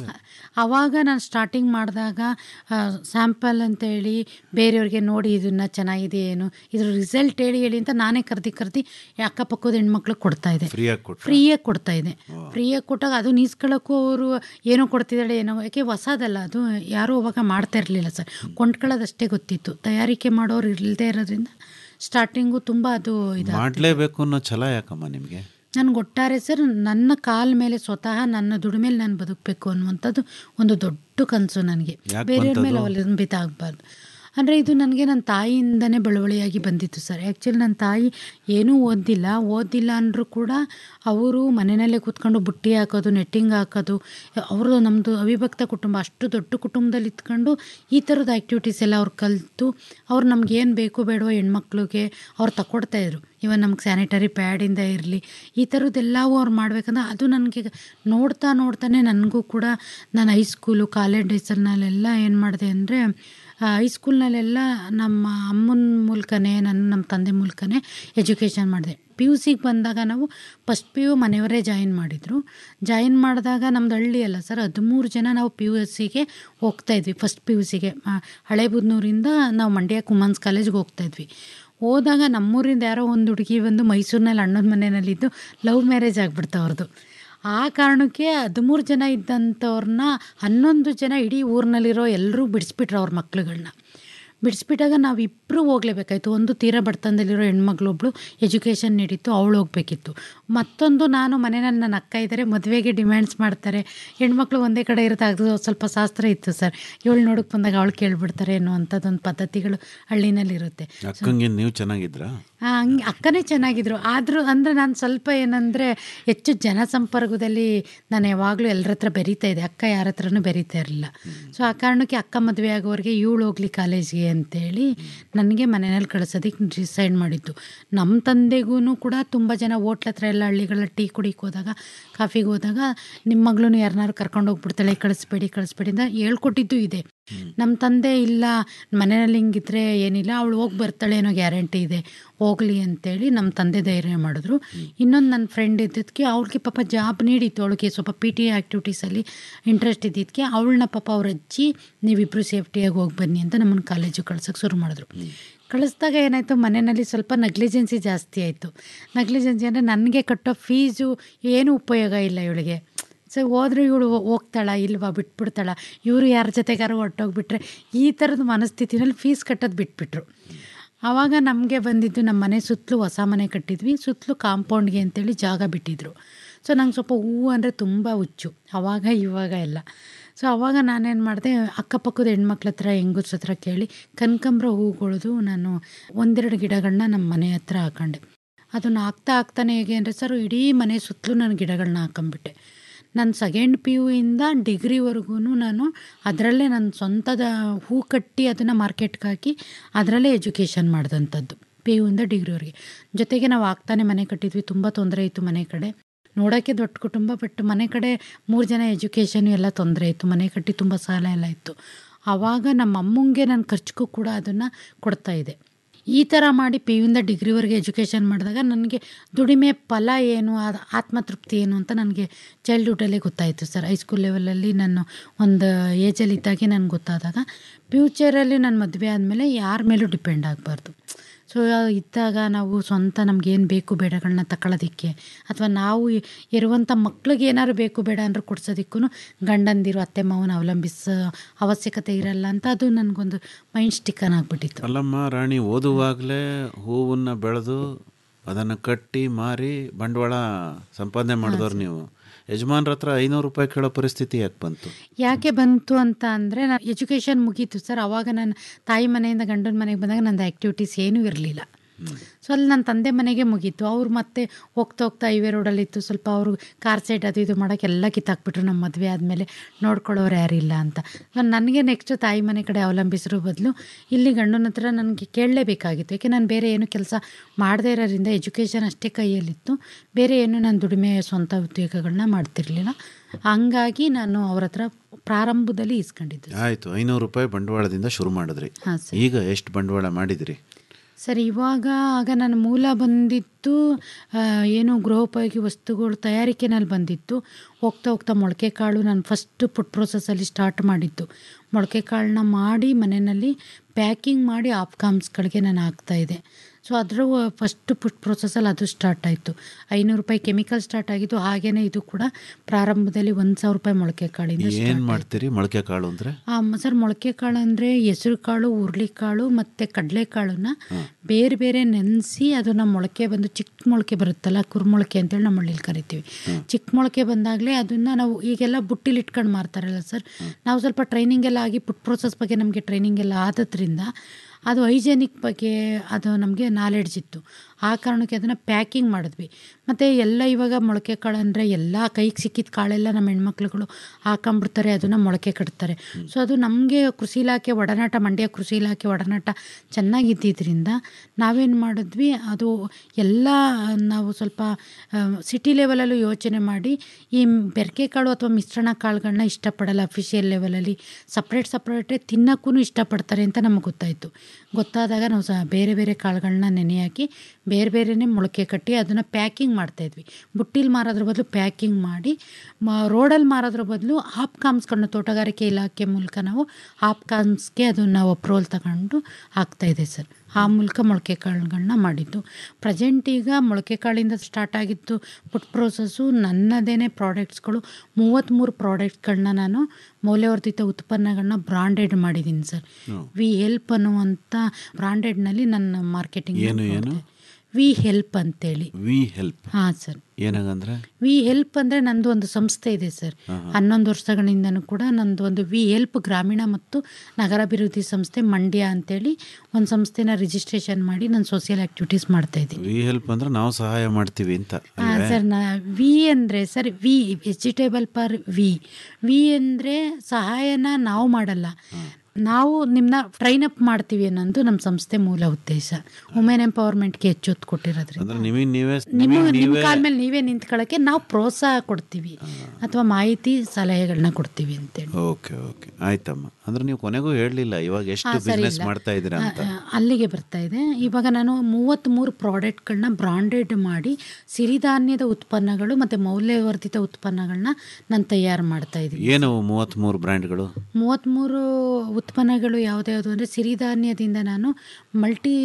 ಆವಾಗ ನಾನು ಸ್ಟಾರ್ಟಿಂಗ್ ಮಾಡಿದಾಗ ಸ್ಯಾಂಪಲ್ ಅಂತೇಳಿ ಬೇರೆಯವ್ರಿಗೆ ನೋಡಿ ಇದನ್ನು ಚೆನ್ನಾಗಿದೆ ಏನು ಇದ್ರ ರಿಸಲ್ಟ್ ಹೇಳಿ ಹೇಳಿ ಅಂತ ನಾನೇ ಕರ್ದು ಕರ್ದು ಅಕ್ಕಪಕ್ಕದ ಹೆಣ್ಮಕ್ಳಿಗೆ ಕೊಡ್ತಾ ಇದ್ದೆ ಫ್ರೀಯಾಗಿ ಕೊಟ್ಟು ಫ್ರೀಯಾಗಿ ಕೊಡ್ತಾ ಇದೆ ಫ್ರೀಯಾಗಿ ಕೊಟ್ಟಾಗ ಅದು ನೀಸ್ಕೊಳ್ಳೋಕ್ಕೂ ಅವರು ಏನೋ ಕೊಡ್ತಿದ್ದಾಳೆ ಏನೋ ಯಾಕೆ ಹೊಸದಲ್ಲ ಅದು ಯಾರೂ ಅವಾಗ ಮಾಡ್ತಾ ಇರಲಿಲ್ಲ ಸರ್ ಕೊಂಡ್ಕೊಳ್ಳೋದಷ್ಟೇ ಗೊತ್ತಿತ್ತು ತಯಾರಿಕೆ ಮಾಡೋರು ಇಲ್ಲದೆ ಇರೋದ್ರಿಂದ ಸ್ಟಾರ್ಟಿಂಗು ತುಂಬ ಅದು ಇದು ಮಾಡಲೇಬೇಕು ಅನ್ನೋ ಛಲ ಯಾಕಮ್ಮ ನಿಮಗೆ ನನಗೆ ಒಟ್ಟಾರೆ ಸರ್ ನನ್ನ ಕಾಲ ಮೇಲೆ ಸ್ವತಃ ನನ್ನ ದುಡಿಮೇಲೆ ನಾನು ಬದುಕಬೇಕು ಅನ್ನುವಂಥದ್ದು ಒಂದು ದೊಡ್ಡ ಕನಸು ನನಗೆ ಯಾಕ್ ಬೇರೆಯವ್ರ ಮೇಲೆ ಬಂತದು? ಅವಲಂಬಿತ ಆಗಬಾರ್ದು ಅಂದರೆ ಇದು ನನಗೆ ನನ್ನ ತಾಯಿಯಿಂದನೇ ಬಳುವಳಿಯಾಗಿ ಬಂದಿತ್ತು ಸರ್ ಆ್ಯಕ್ಚುಲಿ ನನ್ನ ತಾಯಿ ಏನೂ ಓದಿಲ್ಲ ಓದಿಲ್ಲ ಅಂದರೂ ಕೂಡ ಅವರು ಮನೆಯಲ್ಲೇ ಕೂತ್ಕೊಂಡು ಬುಟ್ಟಿ ಹಾಕೋದು ನೆಟ್ಟಿಂಗ್ ಹಾಕೋದು ಅವರು ನಮ್ಮದು ಅವಿಭಕ್ತ ಕುಟುಂಬ ಅಷ್ಟು ದೊಡ್ಡ ಕುಟುಂಬದಲ್ಲಿ ಇದ್ಕೊಂಡು ಈ ಥರದ ಆ್ಯಕ್ಟಿವಿಟೀಸ್ ಎಲ್ಲ ಅವ್ರು ಕಲಿತು ಅವ್ರು ನಮ್ಗೆ ಏನು ಬೇಕು ಬೇಡವೋ ಹೆಣ್ಮಕ್ಳಿಗೆ ಅವ್ರು ತಗೊಡ್ತಾಯಿದ್ರು ಇವನ್ ನಮ್ಗೆ ಸ್ಯಾನಿಟರಿ ಪ್ಯಾಡಿಂದ ಇರಲಿ ಈ ಥರದ್ದೆಲ್ಲವೂ ಅವ್ರು ಮಾಡ್ಬೇಕಂದ್ರೆ ಅದು ನನಗೆ ನೋಡ್ತಾ ನೋಡ್ತಾನೆ ನನಗೂ ಕೂಡ ನಾನು ಹೈಸ್ಕೂಲು ಕಾಲೇಜ್ ಡೇಸಲ್ನಲ್ಲೆಲ್ಲ ಏನು ಮಾಡಿದೆ ಅಂದರೆ ಹೈಸ್ಕೂಲ್ನಲ್ಲೆಲ್ಲ ನಮ್ಮ ಅಮ್ಮನ ಮೂಲಕನೇ ನನ್ನ ನಮ್ಮ ತಂದೆ ಮೂಲಕನೇ ಎಜುಕೇಷನ್ ಮಾಡಿದೆ ಪಿ ಯು ಸಿಗೆ ಬಂದಾಗ ನಾವು ಫಸ್ಟ್ ಪಿ ಯು ಮನೆಯವರೇ ಜಾಯಿನ್ ಮಾಡಿದರು ಜಾಯಿನ್ ಮಾಡಿದಾಗ ನಮ್ದು ಹಳ್ಳಿ ಅಲ್ಲ ಸರ್ ಹದಿಮೂರು ಜನ ನಾವು ಪಿ ಯು ಎಸ್ ಸಿಗೆ ಹೋಗ್ತಾಯಿದ್ವಿ ಫಸ್ಟ್ ಪಿ ಯು ಸಿಗೆ ಹಳೇಬುದ್ನೂರಿಂದ ನಾವು ಮಂಡ್ಯ ಕುಮನ್ಸ್ ಕಾಲೇಜ್ಗೆ ಹೋಗ್ತಾಯಿದ್ವಿ ಹೋದಾಗ ನಮ್ಮೂರಿಂದ ಯಾರೋ ಒಂದು ಹುಡುಗಿ ಬಂದು ಮೈಸೂರಿನಲ್ಲಿ ಅಣ್ಣನ ಮನೆಯಲ್ಲಿದ್ದು ಲವ್ ಮ್ಯಾರೇಜ್ ಆಗಿಬಿಡ್ತು ಅವ್ರದ್ದು ಆ ಕಾರಣಕ್ಕೆ ಹದಿಮೂರು ಜನ ಇದ್ದಂಥವ್ರನ್ನ ಹನ್ನೊಂದು ಜನ ಇಡೀ ಊರಿನಲ್ಲಿರೋ ಎಲ್ಲರೂ ಬಿಡಿಸ್ಬಿಟ್ರು ಅವ್ರ ಮಕ್ಳುಗಳನ್ನ ಬಿಡಿಸ್ಬಿಟ್ಟಾಗ ನಾವು ಇಬ್ಬರು ಹೋಗ್ಲೇಬೇಕಾಯ್ತು ಒಂದು ತೀರಾ ಬಡತನದಲ್ಲಿರೋ ಹೆಣ್ಮಗ್ಳೊಬ್ಳು ಎಜುಕೇಷನ್ ನಡೀತು ಅವಳು ಹೋಗ್ಬೇಕಿತ್ತು ಮತ್ತೊಂದು ನಾನು ಮನೆಯಲ್ಲಿ ನನ್ನ ಅಕ್ಕ ಇದ್ದಾರೆ ಮದುವೆಗೆ ಡಿಮ್ಯಾಂಡ್ಸ್ ಮಾಡ್ತಾರೆ ಹೆಣ್ಮಕ್ಳು ಒಂದೇ ಕಡೆ ಇರುತ್ತೆ ಅದು ಸ್ವಲ್ಪ ಶಾಸ್ತ್ರ ಇತ್ತು ಸರ್ ಇವಳು ನೋಡಕ್ಕೆ ಬಂದಾಗ ಅವಳು ಕೇಳ್ಬಿಡ್ತಾರೆ ಅನ್ನೋ ಅಂಥದ್ದೊಂದು ಪದ್ಧತಿಗಳು ಹಳ್ಳಿನಲ್ಲಿರುತ್ತೆ ಅಕ್ಕಂಗೆ ನೀವು ಚೆನ್ನಾಗಿದ್ರಾ ಹಂಗೆ ಅಕ್ಕನೇ ಚೆನ್ನಾಗಿದ್ರು ಆದರೂ ಅಂದರೆ ನಾನು ಸ್ವಲ್ಪ ಏನಂದರೆ ಹೆಚ್ಚು ಜನಸಂಪರ್ಕದಲ್ಲಿ ನಾನು ಯಾವಾಗಲೂ ಎಲ್ಲರ ಹತ್ರ ಬೆರೀತಾ ಇದ್ದೆ ಅಕ್ಕ ಯಾರ ಹತ್ರನೂ ಬೆರೀತಾ ಇರಲಿಲ್ಲ ಸೊ ಆ ಕಾರಣಕ್ಕೆ ಅಕ್ಕ ಮದುವೆ ಆಗೋರಿಗೆ ಇವಳು ಹೋಗ್ಲಿ ಕಾಲೇಜ್ಗೆ ಅಂತೇಳಿ ನನಗೆ ಮನೆಯಲ್ಲಿ ಕಳಿಸೋದಕ್ಕೆ ಡಿಸೈಡ್ ಮಾಡಿದ್ದು ನಮ್ಮ ತಂದೆಗೂ ಕೂಡ ತುಂಬ ಜನ ಹೋಟ್ಲ ಹತ್ರ ಎಲ್ಲ ಹಳ್ಳಿಗಳ ಟೀ ಕುಡಿಗೆ ಹೋದಾಗ ಕಾಫಿಗೆ ಹೋದಾಗ ನಿಮ್ಮ ಮಗಳೂ ಯಾರನ್ನಾರು ಕರ್ಕೊಂಡು ಹೋಗ್ಬಿಡ್ತಾಳೆ ಕಳಿಸ್ಬೇಡಿ ಕಳಿಸ್ಬೇಡಿ ಅಂತ ಹೇಳ್ಕೊಟ್ಟಿದ್ದು ಇದೆ ನಮ್ಮ ತಂದೆ ಇಲ್ಲ ಮನೆಯಲ್ಲಿ ಹಿಂಗಿದ್ರೆ ಏನಿಲ್ಲ ಅವಳು ಹೋಗಿ ಬರ್ತಾಳೆ ಅನ್ನೋ ಗ್ಯಾರಂಟಿ ಇದೆ ಹೋಗ್ಲಿ ಅಂತೇಳಿ ನಮ್ಮ ತಂದೆ ಧೈರ್ಯ ಮಾಡಿದ್ರು ಇನ್ನೊಂದು ನನ್ನ ಫ್ರೆಂಡ್ ಇದ್ದಿದ್ದಕ್ಕೆ ಅವ್ಳಿಗೆ ಪಾಪ ಜಾಬ್ ನೀಡಿತ್ತು ಅವಳಿಗೆ ಸ್ವಲ್ಪ ಪಿ ಟಿ ಆ್ಯಕ್ಟಿವಿಟೀಸಲ್ಲಿ ಇಂಟ್ರೆಸ್ಟ್ ಇದ್ದಿದ್ದಕ್ಕೆ ಅವಳನ್ನ ಪಾಪ ಅವ್ರ ಅಜ್ಜಿ ನೀವಿಬ್ಬರು ಸೇಫ್ಟಿಯಾಗಿ ಹೋಗಿ ಬನ್ನಿ ಅಂತ ನಮ್ಮನ್ನು ಕಾಲೇಜಿಗೆ ಕಳ್ಸೋಕ್ಕೆ ಶುರು ಮಾಡಿದ್ರು ಕಳಿಸ್ದಾಗ ಏನಾಯಿತು ಮನೆಯಲ್ಲಿ ಸ್ವಲ್ಪ ನೆಗ್ಲಿಜೆನ್ಸಿ ಜಾಸ್ತಿ ಆಯಿತು ನೆಗ್ಲಿಜೆನ್ಸಿ ಅಂದರೆ ನನಗೆ ಕಟ್ಟೋ ಫೀಸು ಏನೂ ಉಪಯೋಗ ಇಲ್ಲ ಇವಳಿಗೆ ಸೊ ಹೋದ್ರೆ ಇವಳು ಹೋಗ್ತಾಳ ಇಲ್ವಾ ಬಿಟ್ಬಿಡ್ತಾಳ ಇವರು ಯಾರ ಜೊತೆಗಾರು ಹೊಟ್ಟೋಗ್ಬಿಟ್ರೆ ಈ ಥರದ ಮನಸ್ಥಿತಿನಲ್ಲಿ ಫೀಸ್ ಕಟ್ಟೋದು ಬಿಟ್ಬಿಟ್ರು ಆವಾಗ ನಮಗೆ ಬಂದಿದ್ದು ನಮ್ಮ ಮನೆ ಸುತ್ತಲೂ ಹೊಸ ಮನೆ ಕಟ್ಟಿದ್ವಿ ಸುತ್ತಲೂ ಕಾಂಪೌಂಡ್ಗೆ ಅಂತೇಳಿ ಜಾಗ ಬಿಟ್ಟಿದ್ರು ಸೊ ನಂಗೆ ಸ್ವಲ್ಪ ಹೂವು ಅಂದರೆ ತುಂಬ ಹುಚ್ಚು ಆವಾಗ ಇವಾಗ ಎಲ್ಲ ಸೊ ಆವಾಗ ನಾನೇನು ಮಾಡಿದೆ ಅಕ್ಕಪಕ್ಕದ ಹೆಣ್ಮಕ್ಳ ಹತ್ರ ಹೆಂಗಸ್ರ ಹತ್ರ ಕೇಳಿ ಕನಕಾಂಬ್ರ ಹೂಗಳದು ನಾನು ಒಂದೆರಡು ಗಿಡಗಳನ್ನ ನಮ್ಮ ಮನೆ ಹತ್ರ ಹಾಕೊಂಡೆ ಅದನ್ನು ಹಾಕ್ತಾ ಹಾಕ್ತಾನೆ ಹೇಗೆ ಅಂದರೆ ಸರ್ ಇಡೀ ಮನೆ ಸುತ್ತಲೂ ನಾನು ಗಿಡಗಳನ್ನ ಹಾಕೊಂಬಿಟ್ಟೆ ನಾನು ಸೆಕೆಂಡ್ ಪಿ ಯು ಇಂದ ಡಿಗ್ರಿವರೆಗೂ ನಾನು ಅದರಲ್ಲೇ ನನ್ನ ಸ್ವಂತದ ಹೂ ಕಟ್ಟಿ ಅದನ್ನು ಮಾರ್ಕೆಟ್ಗೆ ಹಾಕಿ ಅದರಲ್ಲೇ ಎಜುಕೇಷನ್ ಮಾಡಿದಂಥದ್ದು ಪಿ ಯು ಇಂದ ಡಿಗ್ರಿವರೆಗೆ ಜೊತೆಗೆ ನಾವು ಆಗ್ತಾನೆ ಮನೆ ಕಟ್ಟಿದ್ವಿ ತುಂಬ ತೊಂದರೆ ಇತ್ತು ಮನೆ ಕಡೆ ನೋಡೋಕ್ಕೆ ದೊಡ್ಡ ಕುಟುಂಬ ಬಟ್ ಮನೆ ಕಡೆ ಮೂರು ಜನ ಎಜುಕೇಷನ್ ಎಲ್ಲ ತೊಂದರೆ ಇತ್ತು ಮನೆ ಕಟ್ಟಿ ತುಂಬ ಸಾಲ ಎಲ್ಲ ಇತ್ತು ಆವಾಗ ನಮ್ಮ ಅಮ್ಮಂಗೆ ನನ್ನ ಖರ್ಚಿಗೂ ಕೂಡ ಅದನ್ನು ಕೊಡ್ತಾಯಿದ್ದೆ ಈ ಥರ ಮಾಡಿ ಪಿ ಯುಯಿಂದ ಡಿಗ್ರಿವರೆಗೆ ಎಜುಕೇಷನ್ ಮಾಡಿದಾಗ ನನಗೆ ದುಡಿಮೆ ಫಲ ಏನು ಅದು ಆತ್ಮತೃಪ್ತಿ ಏನು ಅಂತ ನನಗೆ ಚೈಲ್ಡ್ಹುಡ್ಡಲ್ಲೇ ಗೊತ್ತಾಯಿತು ಸರ್ ಹೈಸ್ಕೂಲ್ ಲೆವೆಲಲ್ಲಿ ನಾನು ಒಂದು ಏಜಲ್ಲಿ ಇದ್ದಾಗೆ ನನಗೆ ಗೊತ್ತಾದಾಗ ಫ್ಯೂಚರಲ್ಲಿ ನನ್ನ ಮದುವೆ ಆದಮೇಲೆ ಯಾರ ಮೇಲೂ ಡಿಪೆಂಡ್ ಆಗಬಾರ್ದು ಸೊ ಇದ್ದಾಗ ನಾವು ಸ್ವಂತ ನಮಗೇನು ಬೇಕು ಬೇಡಗಳನ್ನ ತಗೊಳ್ಳೋದಕ್ಕೆ ಅಥವಾ ನಾವು ಇರುವಂಥ ಮಕ್ಳಿಗೆ ಏನಾದ್ರು ಬೇಕು ಬೇಡ ಅಂದ್ರೆ ಕೊಡ್ಸೋದಕ್ಕೂ ಗಂಡಂದಿರು ಅತ್ತೆ ಮಾವನ ಅವಲಂಬಿಸೋ ಅವಶ್ಯಕತೆ ಇರಲ್ಲ ಅಂತ ಅದು ನನಗೊಂದು ಮೈಂಡ್ ಸ್ಟಿಕ್ಕನ್ ಆಗಿಬಿಟ್ಟಿತ್ತು ಅಲ್ಲಮ್ಮ ರಾಣಿ ಓದುವಾಗಲೇ ಹೂವನ್ನ ಬೆಳೆದು ಅದನ್ನು ಕಟ್ಟಿ ಮಾರಿ ಬಂಡವಾಳ ಸಂಪಾದನೆ ಮಾಡಿದವ್ರು ನೀವು ಯಜಮಾನ್ರ ಹತ್ರ ಐನೂರು ರೂಪಾಯಿ ಕೇಳೋ ಪರಿಸ್ಥಿತಿ ಯಾಕೆ ಬಂತು ಯಾಕೆ ಬಂತು ಅಂತ ಅಂದರೆ ನಾನು ಎಜುಕೇಷನ್ ಮುಗೀತು ಸರ್ ಆವಾಗ ನಾನು ತಾಯಿ ಮನೆಯಿಂದ ಗಂಡನ ಮನೆಗೆ ಬಂದಾಗ ನಂದು ಆ್ಯಕ್ಟಿವಿಟೀಸ್ ಏನೂ ಇರಲಿಲ್ಲ ಸೊ ಅಲ್ಲಿ ನನ್ನ ತಂದೆ ಮನೆಗೆ ಮುಗೀತು ಅವ್ರು ಮತ್ತೆ ಹೋಗ್ತಾ ಹೋಗ್ತಾ ಹೈವೇ ರೋಡಲ್ಲಿತ್ತು ಸ್ವಲ್ಪ ಅವರು ಕಾರ್ ಸೈಡ್ ಅದು ಇದು ಮಾಡೋಕ್ಕೆ ಎಲ್ಲ ಕಿತ್ತಾಕ್ಬಿಟ್ರು ನಮ್ಮ ಮದುವೆ ಆದಮೇಲೆ ನೋಡ್ಕೊಳ್ಳೋರು ಯಾರಿಲ್ಲ ಅಂತ ಸೊ ನನಗೆ ನೆಕ್ಸ್ಟ್ ತಾಯಿ ಮನೆ ಕಡೆ ಅವಲಂಬಿಸಿರೋ ಬದಲು ಇಲ್ಲಿ ಗಂಡನ ಹತ್ರ ನನಗೆ ಕೇಳಲೇಬೇಕಾಗಿತ್ತು ಯಾಕೆ ನಾನು ಬೇರೆ ಏನು ಕೆಲಸ ಮಾಡದೇ ಇರೋದ್ರಿಂದ ಎಜುಕೇಷನ್ ಅಷ್ಟೇ ಕೈಯಲ್ಲಿತ್ತು ಬೇರೆ ಏನು ನಾನು ದುಡಿಮೆ ಸ್ವಂತ ಉದ್ಯೋಗಗಳನ್ನ ಮಾಡ್ತಿರ್ಲಿಲ್ಲ ಹಂಗಾಗಿ ನಾನು ಅವ್ರ ಹತ್ರ ಪ್ರಾರಂಭದಲ್ಲಿ ಇಸ್ಕೊಂಡಿದ್ದು ಆಯಿತು ಐನೂರು ರೂಪಾಯಿ ಬಂಡವಾಳದಿಂದ ಶುರು ಮಾಡಿದ್ರಿ ಹಾಂ ಸರ್ ಈಗ ಎಷ್ಟು ಬಂಡವಾಳ ಮಾಡಿದಿರಿ ಸರ್ ಇವಾಗ ಆಗ ನನ್ನ ಮೂಲ ಬಂದಿತ್ತು ಆ, ಏನು ಗೃಹೋಪಯೋಗಿ ವಸ್ತುಗಳು ತಯಾರಿಕೆನಲ್ಲಿ ಬಂದಿತ್ತು ಹೋಗ್ತಾ ಹೋಗ್ತಾ ಮೊಳಕೆ ಕಾಳು ನಾನು ಫಸ್ಟ್ ಫುಡ್ ಪ್ರೊಸೆಸಲ್ಲಿ ಸ್ಟಾರ್ಟ್ ಮಾಡಿದ್ದು ಮೊಳಕೆ ಕಾಳನ್ನ ಮಾಡಿ ಮನೆಯಲ್ಲಿ ಪ್ಯಾಕಿಂಗ್ ಮಾಡಿ ಆಪ್ಕಾಮ್ಸ್ಗಳಿಗೆ ನಾನು ಹಾಕ್ತಾಯಿದ್ದೆ ಸೊ ಅದರ ಫಸ್ಟ್ ಪುಟ್ ಪ್ರೊಸೆಸಲ್ಲಿ ಅದು ಸ್ಟಾರ್ಟ್ ಆಯಿತು ಐನೂರು ರೂಪಾಯಿ ಕೆಮಿಕಲ್ ಸ್ಟಾರ್ಟ್ ಆಗಿದ್ದು ಹಾಗೇನೆ ಇದು ಕೂಡ ಪ್ರಾರಂಭದಲ್ಲಿ ಒಂದು ಸಾವಿರ ರೂಪಾಯಿ ಮೊಳಕೆ ಕಾಳಿಂದ ಏನ್ start ಆಯ್ತು. ಮಾಡ್ತೀರಿ ಮೊಳಕೆ ಕಾಳು ಅಂದ್ರೆ ಆ, ಮ- ಸರ್ ಮೊಳಕೆ ಕಾಳು ಅಂದರೆ ಹೆಸರು ಕಾಳು ಹುರುಳಿಕಾಳು ಮತ್ತು ಕಡಲೆಕಾಳನ್ನ ಬೇರೆ ಬೇರೆ ನೆನೆಸಿ ಅದನ್ನು ಮೊಳಕೆ ಬಂದು ಚಿಕ್ಕ ಮೊಳಕೆ ಬರುತ್ತಲ್ಲ ಕುರುಮೊಳಕೆ ಅಂತೇಳಿ ನಮ್ಮ ಹಳ್ಳಿಲಿ ಕರಿತೀವಿ ಚಿಕ್ಕ ಮೊಳಕೆ ಬಂದಾಗಲೇ ಅದನ್ನು ನಾವು ಈಗೆಲ್ಲ ಬುಟ್ಟಿಲಿ ಇಟ್ಕೊಂಡು ಮಾರ್ತಾರಲ್ಲ ಸರ್ ನಾವು ಸ್ವಲ್ಪ ಟ್ರೈನಿಂಗ್ ಎಲ್ಲ ಆಗಿ ಪುಟ್ ಪ್ರೋಸೆಸ್ ಬಗ್ಗೆ ನಮಗೆ ಟ್ರೈನಿಂಗ್ ಎಲ್ಲ ಆದದ್ರಿಂದ ಅದು ಹೈಜೆನಿಕ್ ಬಗ್ಗೆ ಅದು ನಮಗೆ ನಾಲೆಡ್ಜ್ ಇತ್ತು ಆ ಕಾರಣಕ್ಕೆ ಅದನ್ನು ಪ್ಯಾಕಿಂಗ್ ಮಾಡಿದ್ವಿ ಮತ್ತು ಎಲ್ಲ ಇವಾಗ ಮೊಳಕೆ ಕಾಳು ಅಂದರೆ ಎಲ್ಲ ಕೈಗೆ ಸಿಕ್ಕಿದ ಕಾಳೆಲ್ಲ ನಮ್ಮ ಹೆಣ್ಮಕ್ಳುಗಳು ಹಾಕೊಂಬಿಡ್ತಾರೆ ಅದನ್ನು ಮೊಳಕೆ ಕಟ್ತಾರೆ ಸೊ ಅದು ನಮಗೆ ಕೃಷಿ ಇಲಾಖೆ ಒಡನಾಟ ಮಂಡ್ಯ ಕೃಷಿ ಇಲಾಖೆ ಒಡನಾಟ ಚೆನ್ನಾಗಿದ್ದಿದ್ದರಿಂದ ನಾವೇನು ಮಾಡಿದ್ವಿ ಅದು ಎಲ್ಲ ನಾವು ಸ್ವಲ್ಪ ಸಿಟಿ ಲೆವೆಲಲ್ಲೂ ಯೋಚನೆ ಮಾಡಿ ಈ ಬೆರಕೆ ಕಾಳು ಅಥವಾ ಮಿಶ್ರಣ ಕಾಳುಗಳನ್ನ ಇಷ್ಟಪಡಲ್ಲ ಅಫಿಷಿಯಲ್ ಲೆವೆಲಲ್ಲಿ ಸಪ್ರೇಟ್ ಸಪ್ರೇಟೇ ತಿನ್ನೋಕ್ಕೂ ಇಷ್ಟಪಡ್ತಾರೆ ಅಂತ ನಮಗೆ ಗೊತ್ತಾಯಿತು ಗೊತ್ತಾದಾಗ ನಾವು ಸಹ ಬೇರೆ ಬೇರೆ ಕಾಳುಗಳನ್ನ ನೆನೆ ಹಾಕಿ ಬೇರೆ ಬೇರೆನೇ ಮೊಳಕೆ ಕಟ್ಟಿ ಅದನ್ನು ಪ್ಯಾಕಿಂಗ್ ಮಾಡ್ತಾಯಿದ್ವಿ ಬುಟ್ಟಿಲಿ ಮಾರೋದ್ರ ಬದಲು ಪ್ಯಾಕಿಂಗ್ ಮಾಡಿ ಮ ರೋಡಲ್ಲಿ ಮಾರೋದ್ರ ಬದಲು ಹಾಪ್ ಕಾಮ್ಸ್ಗಳನ್ನ ತೋಟಗಾರಿಕೆ ಇಲಾಖೆ ಮೂಲಕ ನಾವು ಹಾಪ್ ಕಾಮ್ಸ್ಗೆ ಅದು ನಾವು ಅಪ್ರೂವಲ್ ತಗೊಂಡು ಆಗ್ತಾಯಿದೆ ಸರ್ ಆ ಮೂಲಕ ಮೊಳಕೆ ಕಾಳುಗಳನ್ನ ಮಾಡಿದ್ದು ಪ್ರೆಸೆಂಟ್ ಈಗ ಮೊಳಕೆ ಕಾಳಿಂದ ಸ್ಟಾರ್ಟ್ ಆಗಿದ್ದು ಫುಡ್ ಪ್ರೋಸೆಸ್ಸು ನನ್ನದೇನೆ ಪ್ರಾಡಕ್ಟ್ಸ್ಗಳು ಮೂವತ್ತ್ಮೂರು ಪ್ರಾಡಕ್ಟ್ಗಳನ್ನ ನಾನು ಮೌಲ್ಯವರ್ಧಿತ ಉತ್ಪನ್ನಗಳನ್ನ ಬ್ರಾಂಡೆಡ್ ಮಾಡಿದ್ದೀನಿ ಸರ್ ವಿ ಹೆಲ್ಪ್ ಅನ್ನುವಂಥ ಬ್ರಾಂಡೆಡ್ನಲ್ಲಿ ನನ್ನ ಮಾರ್ಕೆಟಿಂಗ್ ಏನು ಏನು ವಿ ಹೆಲ್ಪ್ ಅಂತೇಳಿ ವಿ ಹೆಲ್ಪ್ ಹಾಂ ಸರ್ ಏನಾಗಂದ್ರೆ ವಿ ಹೆಲ್ಪ್ ಅಂದರೆ ನಂದು ಒಂದು ಸಂಸ್ಥೆ ಇದೆ ಸರ್ ಹನ್ನೊಂದು ವರ್ಷಗಳಿಂದನೂ ಕೂಡ ನಂದು ಒಂದು ವಿ ಹೆಲ್ಪ್ ಗ್ರಾಮೀಣ ಮತ್ತು ನಗರಾಭಿವೃದ್ಧಿ ಸಂಸ್ಥೆ ಮಂಡ್ಯ ಅಂತೇಳಿ ಒಂದು ಸಂಸ್ಥೆನ ರಿಜಿಸ್ಟ್ರೇಷನ್ ಮಾಡಿ ನಾನು ಸೋಷಿಯಲ್ ಆ್ಯಕ್ಟಿವಿಟೀಸ್ ಮಾಡ್ತಾ ಇದ್ದೀನಿ ವಿ ಹೆಲ್ಪ್ ಅಂದ್ರೆ ನಾವು ಸಹಾಯ ಮಾಡ್ತೀವಿ ಅಂತ ಹಾಂ ಸರ್ ನಾ ವಿ ಅಂದರೆ sir V vegetable per V V ಅಂದರೆ ಸಹಾಯನ ನಾವು ಮಾಡಲ್ಲ ನಾವು ನಿಮ್ಮನ್ನ ಟ್ರೈನ್ ಅಪ್ ಮಾಡ್ತೀವಿ ಅನ್ನೋದು ನಮ್ಮ ಸಂಸ್ಥೆ ಮೂಲ ಉದ್ದೇಶ ವುಮೆನ್ ಎಂಪವರ್ಮೆಂಟ್ಗೆ ಹೆಚ್ಚು ಒತ್ತು ಕೊಟ್ಟಿರೋದ್ರಿಂದ ಅಂದ್ರೆ ನಿಮಗೆ ನೀವೇ ನಿಮ್ಮ ನಿಮಗೆ ನಿಮ್ಮ ನೀವೇ ಕಾಲ ಮೇಲೆ ನೀವೇ ನಿಂತ್ಕೊಳ್ಳೋಕ್ಕೆ ನಾವು ಪ್ರೋತ್ಸಾಹ ಕೊಡ್ತೀವಿ ಅಥವಾ ಮಾಹಿತಿ ಸಲಹೆಗಳನ್ನ ಕೊಡ್ತೀವಿ ಅಂತೇಳಿ ಓಕೆ ಓಕೆ ಆಯ್ತಮ್ಮ ಅಂದ್ರೆ ನೀವು ಕೊನೆಗೂ ಹೇಳಲಿಲ್ಲ ಇವಾಗ ಎಷ್ಟು ಹಾ, ಸರಿ ಬಿಸ್ನೆಸ್ ಇಲ್ಲ. ಮಾಡ್ತಾ ಇದ್ದೀರಾ ಅಂತ ಆ, ಆ, ಅಲ್ಲಿಗೆ ಬರ್ತಾ ಇದೆ ಇವಾಗ ನಾನು ಮೂವತ್ತ್ಮೂರು ಪ್ರಾಡಕ್ಟ್ಗಳನ್ನ ಬ್ರಾಂಡೆಡ್ ಮಾಡಿ ಸಿರಿಧಾನ್ಯದ ಉತ್ಪನ್ನಗಳು ಮತ್ತು ಮೌಲ್ಯವರ್ಧಿತ ಉತ್ಪನ್ನಗಳನ್ನ ನಾನು ತಯಾರು ಮಾಡ್ತಾ ಇದ್ದೀನಿ ಏನು ಮೂವತ್ತ್ಮೂರು ಬ್ರ್ಯಾಂಡ್ಗಳು ಮೂವತ್ತ್ಮೂರು ಉತ್ಪನ್ನಗಳು ಯಾವುದ್ಯಾವುದು ಅಂದರೆ ಸಿರಿಧಾನ್ಯದಿಂದ ನಾನು ಮಲ್ಟಿ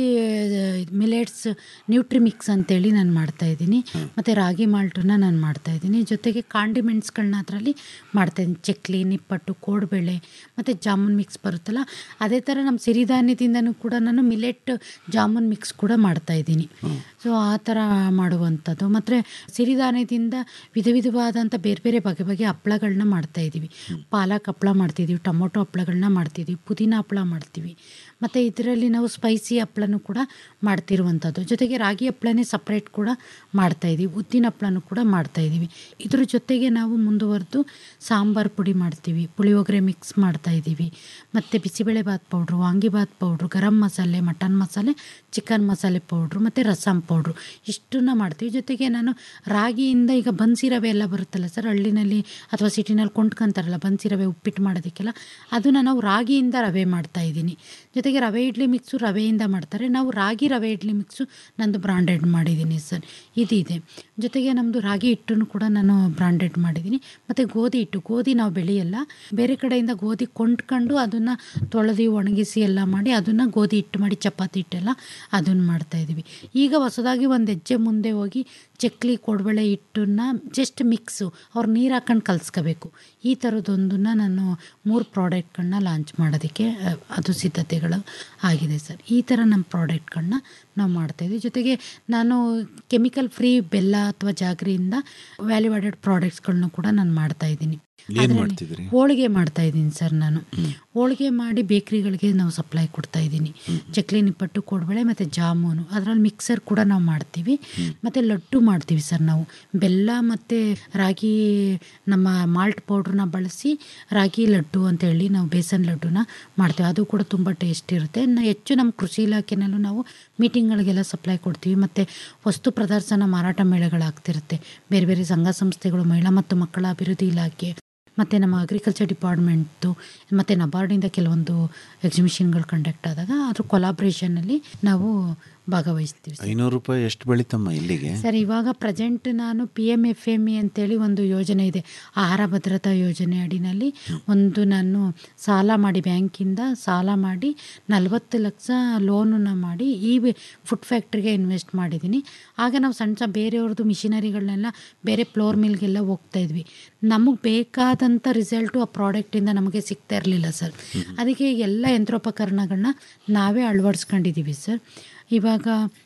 ಮಿಲೆಟ್ಸ್ ನ್ಯೂಟ್ರಿಮಿಕ್ಸ್ ಅಂತೇಳಿ ನಾನು ಮಾಡ್ತಾ ಇದ್ದೀನಿ ಮತ್ತು ರಾಗಿ ಮಾಲ್ಟನ್ನ ನಾನು ಮಾಡ್ತಾ ಇದ್ದೀನಿ ಜೊತೆಗೆ ಕಾಂಡಿಮೆಂಟ್ಸ್ಗಳನ್ನ ಅದರಲ್ಲಿ ಮಾಡ್ತಾಯಿದ್ದೀನಿ ಚಕ್ಲಿ ನಿಪ್ಪಟ್ಟು ಕೋಡ್ಬೇಳೆ ಮತ್ತು ಜಾಮೂನ್ ಮಿಕ್ಸ್ ಬರುತ್ತಲ್ಲ ಅದೇ ಥರ ನಮ್ಮ ಸಿರಿಧಾನ್ಯದಿಂದನೂ ಕೂಡ ನಾನು ಮಿಲೆಟ್ ಜಾಮೂನ್ ಮಿಕ್ಸ್ ಕೂಡ ಮಾಡ್ತಾ ಇದ್ದೀನಿ ಸೊ ಆ ಥರ ಮಾಡುವಂಥದ್ದು ಮತ್ತು ಸಿರಿಧಾನ್ಯದಿಂದ ವಿಧ ವಿಧವಾದಂಥ ಬೇರೆ ಬೇರೆ ಬಗೆ ಬಗೆ ಹಪ್ಳಗಳನ್ನ ಮಾಡ್ತಾ ಇದ್ದೀವಿ ಪಾಲಕ್ ಹಪ್ಳ ಮಾಡ್ತಿದ್ದೀವಿ ಟೊಮೊಟೊ ಹಪ್ಳಗಳನ್ನ ಮಾಡ್ತಿದ್ದೀವಿ ಪುದೀನ ಹಪ್ಳ ಮಾಡ್ತೀವಿ ಮತ್ತು ಇದರಲ್ಲಿ ನಾವು ಸ್ಪೈಸಿ ಹಪ್ಳನೂ ಕೂಡ ಮಾಡ್ತಿರುವಂಥದ್ದು ಜೊತೆಗೆ ರಾಗಿ ಹಪ್ಳನೇ ಸಪ್ರೇಟ್ ಕೂಡ ಮಾಡ್ತಾಯಿದ್ದೀವಿ ಉದ್ದಿನ ಹಪ್ಳನೂ ಕೂಡ ಮಾಡ್ತಾಯಿದ್ದೀವಿ ಇದ್ರ ಜೊತೆಗೆ ನಾವು ಮುಂದುವರೆದು ಸಾಂಬಾರು ಪುಡಿ ಮಾಡ್ತೀವಿ ಪುಳಿಯೋಗರೆ ಮಿಕ್ಸ್ ಮಾಡ್ತಾಯಿದ್ದೀವಿ ಮತ್ತು bisibele bath powder vangibath powder garam masala mutton ಮಸಾಲೆ ಚಿಕನ್ ಮಸಾಲೆ ಪೌಡ್ರು ಮತ್ತು ರಸಮ್ ಪೌಡ್ರು ಇಷ್ಟನ್ನ ಮಾಡ್ತೀವಿ ಜೊತೆಗೆ ನಾನು ರಾಗಿಯಿಂದ ಈಗ ಬನ್ಸಿ ರವೆ ಎಲ್ಲ ಬರುತ್ತಲ್ಲ ಸರ್ ಹಳ್ಳಿನಲ್ಲಿ ಅಥವಾ ಸಿಟಿನಲ್ಲಿ ಕೊಂಡ್ಕೊಂತಾರಲ್ಲ ಬನ್ಸಿ ರವೆ ಉಪ್ಪಿಟ್ಟು ಮಾಡೋದಕ್ಕೆಲ್ಲ ಅದನ್ನು ನಾವು ರಾಗಿಯಿಂದ ರವೆ ಮಾಡ್ತಾ ಇದ್ದೀನಿ ಜೊತೆಗೆ ರವೆ ಇಡ್ಲಿ ಮಿಕ್ಸು ರವೆಯಿಂದ ಮಾಡ್ತಾರೆ ನಾವು ರಾಗಿ ರವೆ ಇಡ್ಲಿ ಮಿಕ್ಸು ನಂದು ಬ್ರಾಂಡೆಡ್ ಮಾಡಿದ್ದೀನಿ ಸರ್ ಇದಿದೆ ಜೊತೆಗೆ ನಮ್ಮದು ರಾಗಿ ಹಿಟ್ಟನ್ನು ಕೂಡ ನಾನು ಬ್ರಾಂಡೆಡ್ ಮಾಡಿದ್ದೀನಿ ಮತ್ತು ಗೋಧಿ ಹಿಟ್ಟು ಗೋಧಿ ನಾವು ಬೆಳೆಯಲ್ಲ ಬೇರೆ ಕಡೆಯಿಂದ ಗೋಧಿ ಕೊಂಡ್ಕೊಂಡು ಅದನ್ನು ತೊಳೆದು ಒಣಗಿಸಿ ಎಲ್ಲ ಮಾಡಿ ಅದನ್ನು ಗೋಧಿ ಹಿಟ್ಟು ಮಾಡಿ ಚಪಾತಿ ಹಿಟ್ಟೆಲ್ಲ ಅದನ್ನು ಮಾಡ್ತಾಯಿದ್ದೀವಿ ಈಗ ಹೊಸದಾಗಿ ಒಂದು ಹೆಜ್ಜೆ ಮುಂದೆ ಹೋಗಿ ಚಕ್ಲಿ ಕೊಡಬೇಳೆ ಹಿಟ್ಟನ್ನ ಜಸ್ಟ್ ಮಿಕ್ಸು ಅವ್ರು ನೀರು ಹಾಕೊಂಡು ಕಲಿಸ್ಕೋಬೇಕು ಈ ಥರದ್ದೊಂದನ್ನು ನಾನು ಮೂರು ಪ್ರಾಡಕ್ಟ್ಗಳನ್ನ ಲಾಂಚ್ ಮಾಡೋದಕ್ಕೆ ಅ, ಅದು ಸಿದ್ಧತೆಗಳು ಆಗಿದೆ ಸರ್ ಈ ಥರ ನಮ್ಮ ಪ್ರಾಡಕ್ಟ್ಗಳನ್ನ ನಾವು ಮಾಡ್ತಾಯಿದ್ವಿ ಜೊತೆಗೆ ನಾನು ಕೆಮಿಕಲ್ ಫ್ರೀ ಬೆಲ್ಲ ಅಥವಾ ಜಾಗರಿಯಿಂದ ವ್ಯಾಲ್ಯೂ ಆಡೆಡ್ ಪ್ರಾಡಕ್ಟ್ಸ್ಗಳನ್ನ ಕೂಡ ನಾನು ಮಾಡ್ತಾಯಿದ್ದೀನಿ ಏನ್ ಮಾಡ್ತಿದ್ರಿ ಹೋಳಿಗೆ ಮಾಡ್ತಾ ಇದ್ದೀನಿ ಸರ್ ನಾನು ಹೋಳಿಗೆ ಮಾಡಿ ಬೇಕ್ರಿಗಳಿಗೆ ನಾವು ಸಪ್ಲೈ ಕೊಡ್ತಾ ಇದ್ದೀನಿ ಚಕ್ಲಿ ನಿಪ್ಪಟ್ಟು ಕೋಡ್ಬಳೆ ಮತ್ತು ಜಾಮೂನು ಅದರಲ್ಲಿ ಮಿಕ್ಸರ್ ಕೂಡ ನಾವು ಮಾಡ್ತೀವಿ ಮತ್ತು ಲಡ್ಡು ಮಾಡ್ತೀವಿ ಸರ್ ನಾವು ಬೆಲ್ಲ ಮತ್ತು ರಾಗಿ ನಮ್ಮ ಮಾಲ್ಟ್ ಪೌಡ್ರನ್ನ ಬಳಸಿ ರಾಗಿ ಲಡ್ಡು ಅಂತ ಹೇಳಿ ನಾವು ಬೇಸನ್ ಲಡ್ಡುನ ಮಾಡ್ತೀವಿ ಅದು ಕೂಡ ತುಂಬ ಟೇಸ್ಟ್ ಇರುತ್ತೆ ನ- ಹೆಚ್ಚು ನಮ್ಮ ಕೃಷಿ ಇಲಾಖೆನಲ್ಲೂ ನಾವು ಮೀಟಿಂಗ್ಗಳಿಗೆಲ್ಲ ಸಪ್ಲೈ ಕೊಡ್ತೀವಿ ಮತ್ತು ವಸ್ತು ಪ್ರದರ್ಶನ ಮಾರಾಟ ಮೇಳಗಳಾಗ್ತಿರುತ್ತೆ ಬೇರೆ ಬೇರೆ ಸಂಘ ಸಂಸ್ಥೆಗಳು ಮಹಿಳಾ ಮತ್ತು ಮಕ್ಕಳ ಅಭಿವೃದ್ಧಿ ಇಲಾಖೆ ಮತ್ತು ನಮ್ಮ ಅಗ್ರಿಕಲ್ಚರ್ ಡಿಪಾರ್ಟ್ಮೆಂಟ್ದು ಮತ್ತು ನಬಾರ್ಡಿಂದ ಕೆಲವೊಂದು ಎಕ್ಸಿಬಿಷನ್ಗಳು ಕಂಡಕ್ಟ್ ಆದಾಗ ಅದ್ರ ಕೊಲಾಬ್ರೇಷನಲ್ಲಿ ನಾವು ಭಾಗವಹಿಸ್ತೀವಿ ಸರ್. ಐನೂರು ರೂಪಾಯಿ ಎಷ್ಟು ಬೆಳೀತಮ್ಮ ಇಲ್ಲಿಗೆ ಸರ್ ಇವಾಗ ಪ್ರೆಸೆಂಟ್ ನಾನು P M F M E ಅಂತೇಳಿ ಒಂದು ಯೋಜನೆ ಇದೆ ಆಹಾರ ಭದ್ರತಾ ಯೋಜನೆ ಅಡಿನಲ್ಲಿ ಒಂದು ನಾನು ಸಾಲ ಮಾಡಿ ಬ್ಯಾಂಕಿಂದ ಸಾಲ ಮಾಡಿ ನಲವತ್ತು ಲಕ್ಷ ಲೋನನ್ನು ಮಾಡಿ ಈ ಫುಡ್ ಫ್ಯಾಕ್ಟ್ರಿಗೆ ಇನ್ವೆಸ್ಟ್ ಮಾಡಿದ್ದೀನಿ ಆಗ ನಾವು ಸಣ್ಣ ಸಣ್ಣ ಬೇರೆಯವ್ರದ್ದು ಮಿಷಿನರಿಗಳನ್ನೆಲ್ಲ ಬೇರೆ ಫ್ಲೋರ್ ಮಿಲ್ಗೆಲ್ಲ ಹೋಗ್ತಾ ಇದ್ವಿ ನಮಗೆ ಬೇಕಾದಂಥ ರಿಸಲ್ಟು ಆ ಪ್ರಾಡಕ್ಟಿಂದ ನಮಗೆ ಸಿಗ್ತಾ ಇರಲಿಲ್ಲ ಸರ್ ಅದಕ್ಕೆ ಎಲ್ಲ ಯಂತ್ರೋಪಕರಣಗಳನ್ನ ನಾವೇ ಅಳವಡಿಸ್ಕೊಂಡಿದ್ದೀವಿ ಸರ್ ಇವಾಗ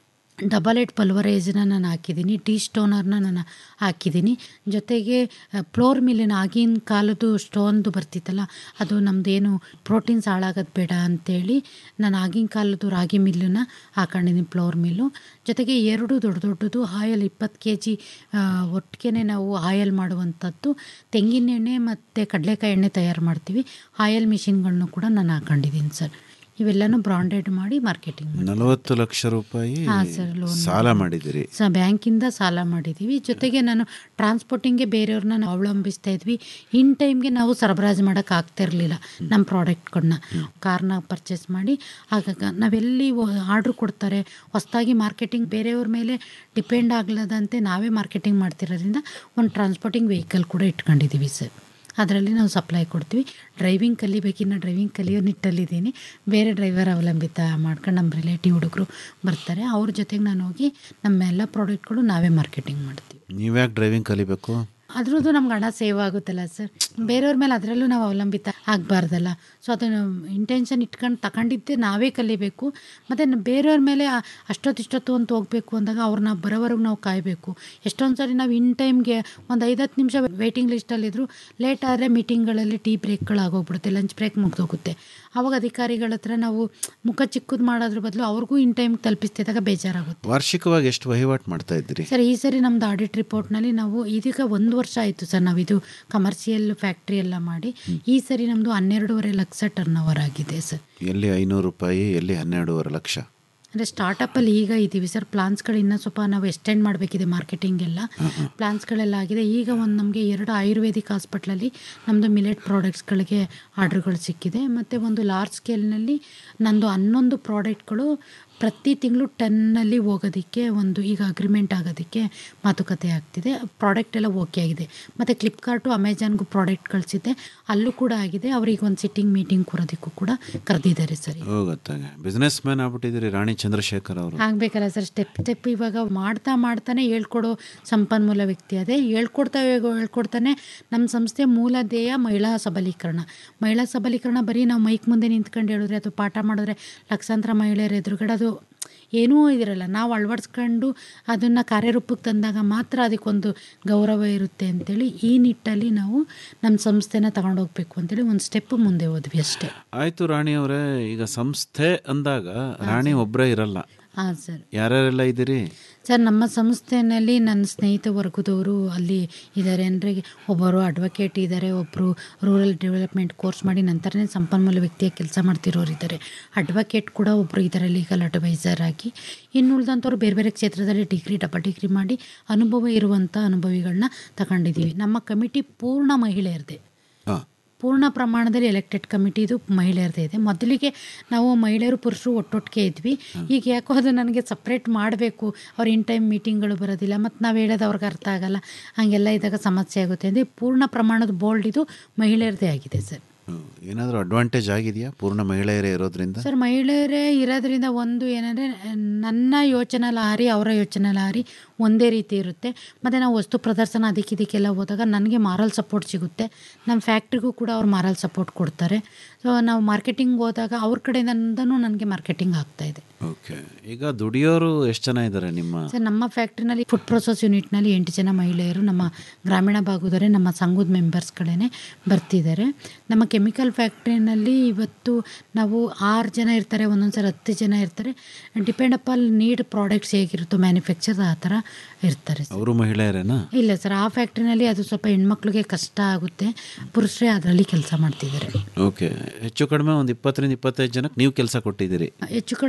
ಡಬಲ್ ಏಟ್ ಪಲ್ವರೈಸ್ನ ನಾನು ಹಾಕಿದ್ದೀನಿ ಟೀ ಸ್ಟೋನರ್ನ ನಾನು ಹಾಕಿದ್ದೀನಿ ಜೊತೆಗೆ ಫ್ಲೋರ್ ಮಿಲ್ಲಿನ ಆಗಿನ ಕಾಲದ್ದು ಸ್ಟೋನ್ದು ಬರ್ತಿತ್ತಲ್ಲ ಅದು ನಮ್ಮದೇನು ಪ್ರೋಟೀನ್ಸ್ ಹಾಳಾಗೋದು ಬೇಡ ಅಂತೇಳಿ ನಾನು ಆಗಿನ ಕಾಲದ್ದು ರಾಗಿ ಮಿಲ್ಲನ್ನ ಹಾಕೊಂಡಿದ್ದೀನಿ ಫ್ಲೋರ್ ಮಿಲ್ಲು ಜೊತೆಗೆ ಎರಡು ದೊಡ್ಡ ದೊಡ್ಡದು ಆಯಲ್ ಇಪ್ಪತ್ತು ಕೆ ಜಿ ಒಟ್ಟಿಗೆ ನಾವು ಆಯಲ್ ಮಾಡುವಂಥದ್ದು ತೆಂಗಿನ ಎಣ್ಣೆ ಮತ್ತು ಕಡಲೆಕಾಯಿ ಎಣ್ಣೆ ತಯಾರು ಮಾಡ್ತೀವಿ ಆಯಲ್ ಮಿಷಿನ್ಗಳನ್ನು ಕೂಡ ನಾನು ಹಾಕೊಂಡಿದ್ದೀನಿ ಸರ್ ಇವೆಲ್ಲನೂ ಬ್ರಾಂಡೆಡ್ ಮಾಡಿ ಮಾರ್ಕೆಟಿಂಗ್ ಮಾಡಿ ನಲವತ್ತು ಲಕ್ಷ ರೂಪಾಯಿ ಹಾ, ಸರ್, loan ಸಾಲ ಮಾಡಿದಿರಿ ಸ ಬ್ಯಾಂಕಿಂದ ಸಾಲ ಮಾಡಿದ್ದೀವಿ ಜೊತೆಗೆ ನಾನು ಟ್ರಾನ್ಸ್ಪೋರ್ಟಿಂಗ್ಗೆ ಬೇರೆಯವ್ರನ್ನ ನಾವು ಅವಲಂಬಿಸ್ತಾ ಇದ್ವಿ ಇನ್ ಟೈಮ್ಗೆ ನಾವು ಸರಬರಾಜು ಮಾಡೋಕೆ ಆಗ್ತಾ ಇರಲಿಲ್ಲ ನಮ್ಮ ಪ್ರಾಡಕ್ಟ್ಗಳನ್ನ ಕಾರ್ನ ಪರ್ಚೇಸ್ ಮಾಡಿ ಆಗಾಗ ನಾವೆಲ್ಲಿ ಆರ್ಡ್ರ್ ಕೊಡ್ತಾರೆ ಹೊಸದಾಗಿ ಮಾರ್ಕೆಟಿಂಗ್ ಬೇರೆಯವ್ರ ಮೇಲೆ ಡಿಪೆಂಡ್ ಆಗ್ಲದಂತೆ ನಾವೇ ಮಾರ್ಕೆಟಿಂಗ್ ಮಾಡ್ತಿರೋದ್ರಿಂದ ಒಂದು ಟ್ರಾನ್ಸ್ಪೋರ್ಟಿಂಗ್ ವೆಹಿಕಲ್ ಕೂಡ ಇಟ್ಕೊಂಡಿದ್ದೀವಿ ಸರ್ ಅದರಲ್ಲಿ ನಾವು ಸಪ್ಲೈ ಕೊಡ್ತೀವಿ ಡ್ರೈವಿಂಗ್ ಕಲಿಬೇಕಿನ್ನ ಡ್ರೈವಿಂಗ್ ಕಲಿಯೋ ನಿಟ್ಟಲ್ಲಿದ್ದೀನಿ ಬೇರೆ ಡ್ರೈವರ್ ಅವಲಂಬಿತ ಮಾಡ್ಕೊಂಡು ನಮ್ಮ ರಿಲೇಟಿವ್ ಹುಡುಗರು ಬರ್ತಾರೆ ಅವ್ರ ಜೊತೆಗೆ ನಾನು ಹೋಗಿ ನಮ್ಮ ಎಲ್ಲ ಪ್ರಾಡಕ್ಟ್ಗಳು ನಾವೇ ಮಾರ್ಕೆಟಿಂಗ್ ಮಾಡ್ತೀವಿ ನೀವ್ಯಾಕೆ ಡ್ರೈವಿಂಗ್ ಕಲಿಬೇಕು ಅದ್ರದ್ದು ನಮ್ಗೆ ಹಣ ಸೇವ್ ಆಗುತ್ತಲ್ಲ ಸರ್ ಬೇರೆಯವ್ರ ಮೇಲೆ ಅದರಲ್ಲೂ ನಾವು ಅವಲಂಬಿತ ಆಗಬಾರ್ದಲ್ಲ ಸೊ ಅದನ್ನು ಇಂಟೆನ್ಷನ್ ಇಟ್ಕೊಂಡು ತಗೊಂಡಿದ್ದೆ ನಾವೇ ಕಲಿಬೇಕು ಮತ್ತು ಬೇರೆಯವ್ರ ಮೇಲೆ ಆ- ಅಷ್ಟೊತ್ತು ಇಷ್ಟೊತ್ತು ಅಂತ ಹೋಗಬೇಕು ಅಂದಾಗ ಅವ್ರನ್ನ ಬರೋವರೆಗೂ ನಾವು ಕಾಯಬೇಕು ಎಷ್ಟೊಂದು ಸರಿ ನಾವು ಇನ್ ಟೈಮ್ಗೆ ಒಂದು ಐದತ್ತು ನಿಮಿಷ ವೇಟಿಂಗ್ ಲಿಸ್ಟಲ್ಲಿದ್ದರು ಲೇಟ್ ಆದರೆ ಮೀಟಿಂಗ್ಗಳಲ್ಲಿ ಟೀ ಬ್ರೇಕ್ಗಳು ಆಗೋಗ್ಬಿಡುತ್ತೆ ಲಂಚ್ ಬ್ರೇಕ್ ಮುಗ್ದೋಗುತ್ತೆ ಆವಾಗ ಅಧಿಕಾರಿಗಳ ಹತ್ರ ನಾವು ಮುಖ ಚಿಕ್ಕದು ಮಾಡೋದ್ರ ಬದಲು ಅವ್ರಿಗೂ ಇನ್ ಟೈಮ್ ತಲುಪಿಸ್ತಿದ್ದಾಗ ಬೇಜಾರಾಗುತ್ತೆ ವಾರ್ಷಿಕವಾಗಿ ಎಷ್ಟು ವಹಿವಾಟು ಮಾಡ್ತಾ ಇದ್ದೀರಿ ಸರ್ ಈ ಸರಿ ನಮ್ದು ಆಡಿಟ್ ರಿಪೋರ್ಟ್ನಲ್ಲಿ ನಾವು ಇದೀಗ ಒಂದು ವರ್ಷ ಆಯಿತು ಸರ್ ನಾವು ಇದು ಕಮರ್ಷಿಯಲ್ ಫ್ಯಾಕ್ಟ್ರಿ ಎಲ್ಲ ಮಾಡಿ ಈ ಸರಿ ನಮ್ಮದು ಹನ್ನೆರಡೂವರೆ ಲಕ್ಷ ಟರ್ನ್ ಓವರ್ ಆಗಿದೆ ಸರ್ ಎಲ್ಲಿ ಐನೂರು ರೂಪಾಯಿ ಎಲ್ಲಿ ಹನ್ನೆರಡೂವರೆ ಲಕ್ಷ ಅಂದರೆ ಸ್ಟಾರ್ಟಪ್ಪಲ್ಲಿ ಈಗ ಇದ್ದೀವಿ ಸರ್ ಪ್ಲಾನ್ಸ್ಗಳು ಇನ್ನೂ ಸ್ವಲ್ಪ ನಾವು ಎಕ್ಸ್ಟೆಂಡ್ ಮಾಡಬೇಕಿದೆ ಮಾರ್ಕೆಟಿಂಗ್ ಎಲ್ಲ ಪ್ಲಾನ್ಸ್ಗಳೆಲ್ಲ ಆಗಿದೆ ಈಗ ಒಂದು ನಮಗೆ ಎರಡು ಆಯುರ್ವೇದಿಕ್ ಹಾಸ್ಪಿಟ್ಲಲ್ಲಿ ನಮ್ಮದು ಮಿಲೆಟ್ ಪ್ರಾಡಕ್ಟ್ಸ್ಗಳಿಗೆ ಆರ್ಡ್ರ್ಗಳು ಸಿಕ್ಕಿದೆ ಮತ್ತು ಒಂದು ಲಾರ್ಜ್ ಸ್ಕೇಲ್ನಲ್ಲಿ ನಂದು ಹನ್ನೊಂದು ಪ್ರಾಡಕ್ಟ್ಗಳು ಪ್ರತಿ ತಿಂಗಳು ಟನ್ನಲ್ಲಿ ಹೋಗೋದಕ್ಕೆ ಒಂದು ಈಗ ಅಗ್ರಿಮೆಂಟ್ ಆಗೋದಕ್ಕೆ ಮಾತುಕತೆ ಆಗ್ತಿದೆ ಪ್ರಾಡಕ್ಟ್ ಎಲ್ಲ ಓಕೆ ಆಗಿದೆ ಮತ್ತು ಫ್ಲಿಪ್ಕಾರ್ಟು ಅಮೆಜಾನ್ಗೂ ಪ್ರಾಡಕ್ಟ್ ಕಳಿಸಿದ್ದೆ ಅಲ್ಲೂ ಕೂಡ ಆಗಿದೆ ಅವ್ರಿಗೆ ಒಂದು ಸಿಟ್ಟಿಂಗ್ ಮೀಟಿಂಗ್ ಕೂರೋದಕ್ಕೂ ಕೂಡ ಕರೆದಿದ್ದಾರೆ ಸರ್ ಈಗ. ಹೋಗತ್ತಾಗ ಬಿಸ್ನೆಸ್ ಮ್ಯಾನ್ ಆಗ್ಬಿಟ್ಟಿದ್ದೀರಿ ರಾಣಿ ಚಂದ್ರಶೇಖರ್ ಅವರು ಆಗ್ಬೇಕಲ್ಲ ಸರ್ ಸ್ಟೆಪ್ ಸ್ಟೆಪ್ ಇವಾಗ ಮಾಡ್ತಾ ಮಾಡ್ತಾನೆ ಹೇಳ್ಕೊಡೋ ಸಂಪನ್ಮೂಲ ವ್ಯಕ್ತಿ ಅದೇ ಹೇಳ್ಕೊಡ್ತಾ ಹೇಗೋ ಹೇಳ್ಕೊಡ್ತಾನೆ ನಮ್ಮ ಸಂಸ್ಥೆ ಮೂಲ ಧ್ಯೇಯ ಮಹಿಳಾ ಸಬಲೀಕರಣ ಮಹಿಳಾ ಸಬಲೀಕರಣ ಬರೀ ನಾವು ಮೈಕ್ ಮುಂದೆ ನಿಂತ್ಕೊಂಡು ಹೇಳಿದ್ರೆ ಅಥವಾ ಪಾಠ ಮಾಡಿದ್ರೆ ಲಕ್ಷಾಂತರ ಮಹಿಳೆಯರ ಎದುರುಗಡೆ ಅದು ಏನೂ ಇದಿರಲ್ಲ ನಾವು ಅಳವಡಿಸ್ಕೊಂಡು ಅದನ್ನು ಕಾರ್ಯರೂಪಕ್ಕೆ ತಂದಾಗ ಮಾತ್ರ ಅದಕ್ಕೊಂದು ಗೌರವ ಇರುತ್ತೆ ಅಂತೇಳಿ ಈ ನಿಟ್ಟಲ್ಲಿ ನಾವು ನಮ್ಮ ಸಂಸ್ಥೆನ ತಗೊಂಡೋಗ್ಬೇಕು ಅಂತೇಳಿ ಒಂದು ಸ್ಟೆಪ್ ಮುಂದೆ ಹೋದ್ವಿ ಅಷ್ಟೇ ಆಯ್ತು ರಾಣಿ ಅವರೇ ಈಗ ಸಂಸ್ಥೆ ಅಂದಾಗ ರಾಣಿ ಒಬ್ಬರೇ ಇರಲ್ಲ ಹಾಂ ಸರ್ ಯಾರ್ಯಾರೆಲ್ಲ ಇದ್ದೀರಿ ಸರ್ ನಮ್ಮ ಸಂಸ್ಥೆಯಲ್ಲಿ ನನ್ನ ಸ್ನೇಹಿತ ವರ್ಗದವರು ಅಲ್ಲಿ ಇದ್ದಾರೆ ಅಂದರೆ ಒಬ್ಬರು ಅಡ್ವೊಕೇಟ್ ಇದ್ದಾರೆ ಒಬ್ಬರು ರೂರಲ್ ಡೆವಲಪ್ಮೆಂಟ್ ಕೋರ್ಸ್ ಮಾಡಿ ನಂತರನೇ ಸಂಪನ್ಮೂಲ ವ್ಯಕ್ತಿಯ ಕೆಲಸ ಮಾಡ್ತಿರೋರು ಇದ್ದಾರೆ ಅಡ್ವೊಕೇಟ್ ಕೂಡ ಒಬ್ಬರು ಇದ್ದಾರೆ ಲೀಗಲ್ ಅಡ್ವೈಸರ್ ಆಗಿ ಇನ್ನು ಉಳಿದಂಥವ್ರು ಬೇರೆ ಬೇರೆ ಕ್ಷೇತ್ರದಲ್ಲಿ ಡಿಗ್ರಿ ಡಬಲ್ ಡಿಗ್ರಿ ಮಾಡಿ ಅನುಭವ ಇರುವಂಥ ಅನುಭವಿಗಳನ್ನ ತಗೊಂಡಿದ್ದೀವಿ ನಮ್ಮ ಕಮಿಟಿ ಪೂರ್ಣ ಮಹಿಳೆಯರದೇ ಹಾಂ ಪೂರ್ಣ ಪ್ರಮಾಣದಲ್ಲಿ ಎಲೆಕ್ಟೆಡ್ ಕಮಿಟಿದು ಮಹಿಳೆಯರದೇ ಇದೆ ಮೊದಲಿಗೆ ನಾವು ಮಹಿಳೆಯರು ಪುರುಷರು ಒಟ್ಟೊಟ್ಟಿಗೆ ಇದ್ವಿ ಈಗ ಯಾಕೋ ಅದು ನನಗೆ ಸಪ್ರೇಟ್ ಮಾಡಬೇಕು ಅವ್ರು ಇನ್ ಟೈಮ್ ಮೀಟಿಂಗ್ಗಳು ಬರೋದಿಲ್ಲ ಮತ್ತು ನಾವು ಹೇಳೋದು ಅವ್ರಿಗೆ ಅರ್ಥ ಆಗಲ್ಲ ಹಾಗೆಲ್ಲ ಇದ್ದಾಗ ಸಮಸ್ಯೆ ಆಗುತ್ತೆ ಅಂದರೆ ಪೂರ್ಣ ಪ್ರಮಾಣದ ಬೋಲ್ಡ್ ಇದು ಮಹಿಳೆಯರದೇ ಆಗಿದೆ ಸರ್ ಏನಾದರೂ ಅಡ್ವಾಂಟೇಜ್ ಆಗಿದೆಯಾ ಪೂರ್ಣ ಮಹಿಳೆಯರೇ ಇರೋದ್ರಿಂದ ಸರ್ ಮಹಿಳೆಯರೇ ಇರೋದ್ರಿಂದ ಒಂದು ಏನಂದರೆ ನನ್ನ ಯೋಚನಾ ಲಹರಿ ಅವರ ಯೋಚನಾ ಲಹರಿ ಒಂದೇ ರೀತಿ ಇರುತ್ತೆ ಮತ್ತು ನಾವು ವಸ್ತು ಪ್ರದರ್ಶನ ಅದಕ್ಕೆ ಇದಕ್ಕೆಲ್ಲ ಹೋದಾಗ ನನಗೆ ಮಾರಲ್ ಸಪೋರ್ಟ್ ಸಿಗುತ್ತೆ ನಮ್ಮ ಫ್ಯಾಕ್ಟ್ರಿಗೂ ಕೂಡ ಅವ್ರು ಮಾರಲ್ ಸಪೋರ್ಟ್ ಕೊಡ್ತಾರೆ ಸೊ ನಾವು ಮಾರ್ಕೆಟಿಂಗ್ ಹೋದಾಗ ಅವ್ರ ಕಡೆಯಿಂದನೂ ನನಗೆ ಮಾರ್ಕೆಟಿಂಗ್ ಆಗ್ತಾ ಇದೆ ಓಕೆ ಈಗ ದುಡಿಯೋರು ಎಷ್ಟು ಜನ ಇದ್ದಾರೆ ನಿಮ್ಮ ಸರ್ ನಮ್ಮ ಫ್ಯಾಕ್ಟ್ರಿನಲ್ಲಿ ಫುಡ್ ಪ್ರೊಸೆಸ್ ಯೂನಿಟ್ನಲ್ಲಿ ಎಂಟು ಜನ ಮಹಿಳೆಯರು ನಮ್ಮ ಗ್ರಾಮೀಣ ಭಾಗದವರೇ ನಮ್ಮ ಸಂಘದ ಮೆಂಬರ್ಸ್ಗಳೇ ಬರ್ತಿದ್ದಾರೆ ನಮ್ಮ ಕೆಮಿಕಲ್ ಫ್ಯಾಕ್ಟ್ರಿನಲ್ಲಿ ಇವತ್ತು ನಾವು ಆರು ಜನ ಇರ್ತಾರೆ ಒಂದೊಂದು ಸಲ ಹತ್ತು ಜನ ಇರ್ತಾರೆ ಡಿಪೆಂಡ್ ಅಪಾಲ್ ನೀಡ್ ಪ್ರಾಡಕ್ಟ್ಸ್ ಹೇಗಿರುತ್ತೋ ಮ್ಯಾನುಫ್ಯಾಕ್ಚರ್ ಆ ಥರ ಇರ್ತಾರೆ ಸರ್ ಅವರು ಮಹಿಳೆಯರೇನಾ ಇಲ್ಲ ಸರ್ ಆ ಫ್ಯಾಕ್ಟ್ರಿನಲ್ಲಿ ಅದು ಸ್ವಲ್ಪ ಹೆಣ್ಮಕ್ಳಿಗೆ ಕಷ್ಟ ಆಗುತ್ತೆ ಪುರುಷರೇ ಅದರಲ್ಲಿ ಕೆಲಸ ಮಾಡ್ತಿದ್ದಾರೆ ಓಕೆ ಹೆಚ್ಚು ಕಡಿಮೆ ಒಂದು ಇಪ್ಪತ್ತರಿಂದ ಇಪ್ಪತ್ತೈದು ಜನಕ್ಕೆ ನೀವು ಕೆಲಸ ಕೊಟ್ಟಿದ್ದೀರಿ ಹೆಚ್ಚು ಕಡಿಮೆ ಹದಿನೈದು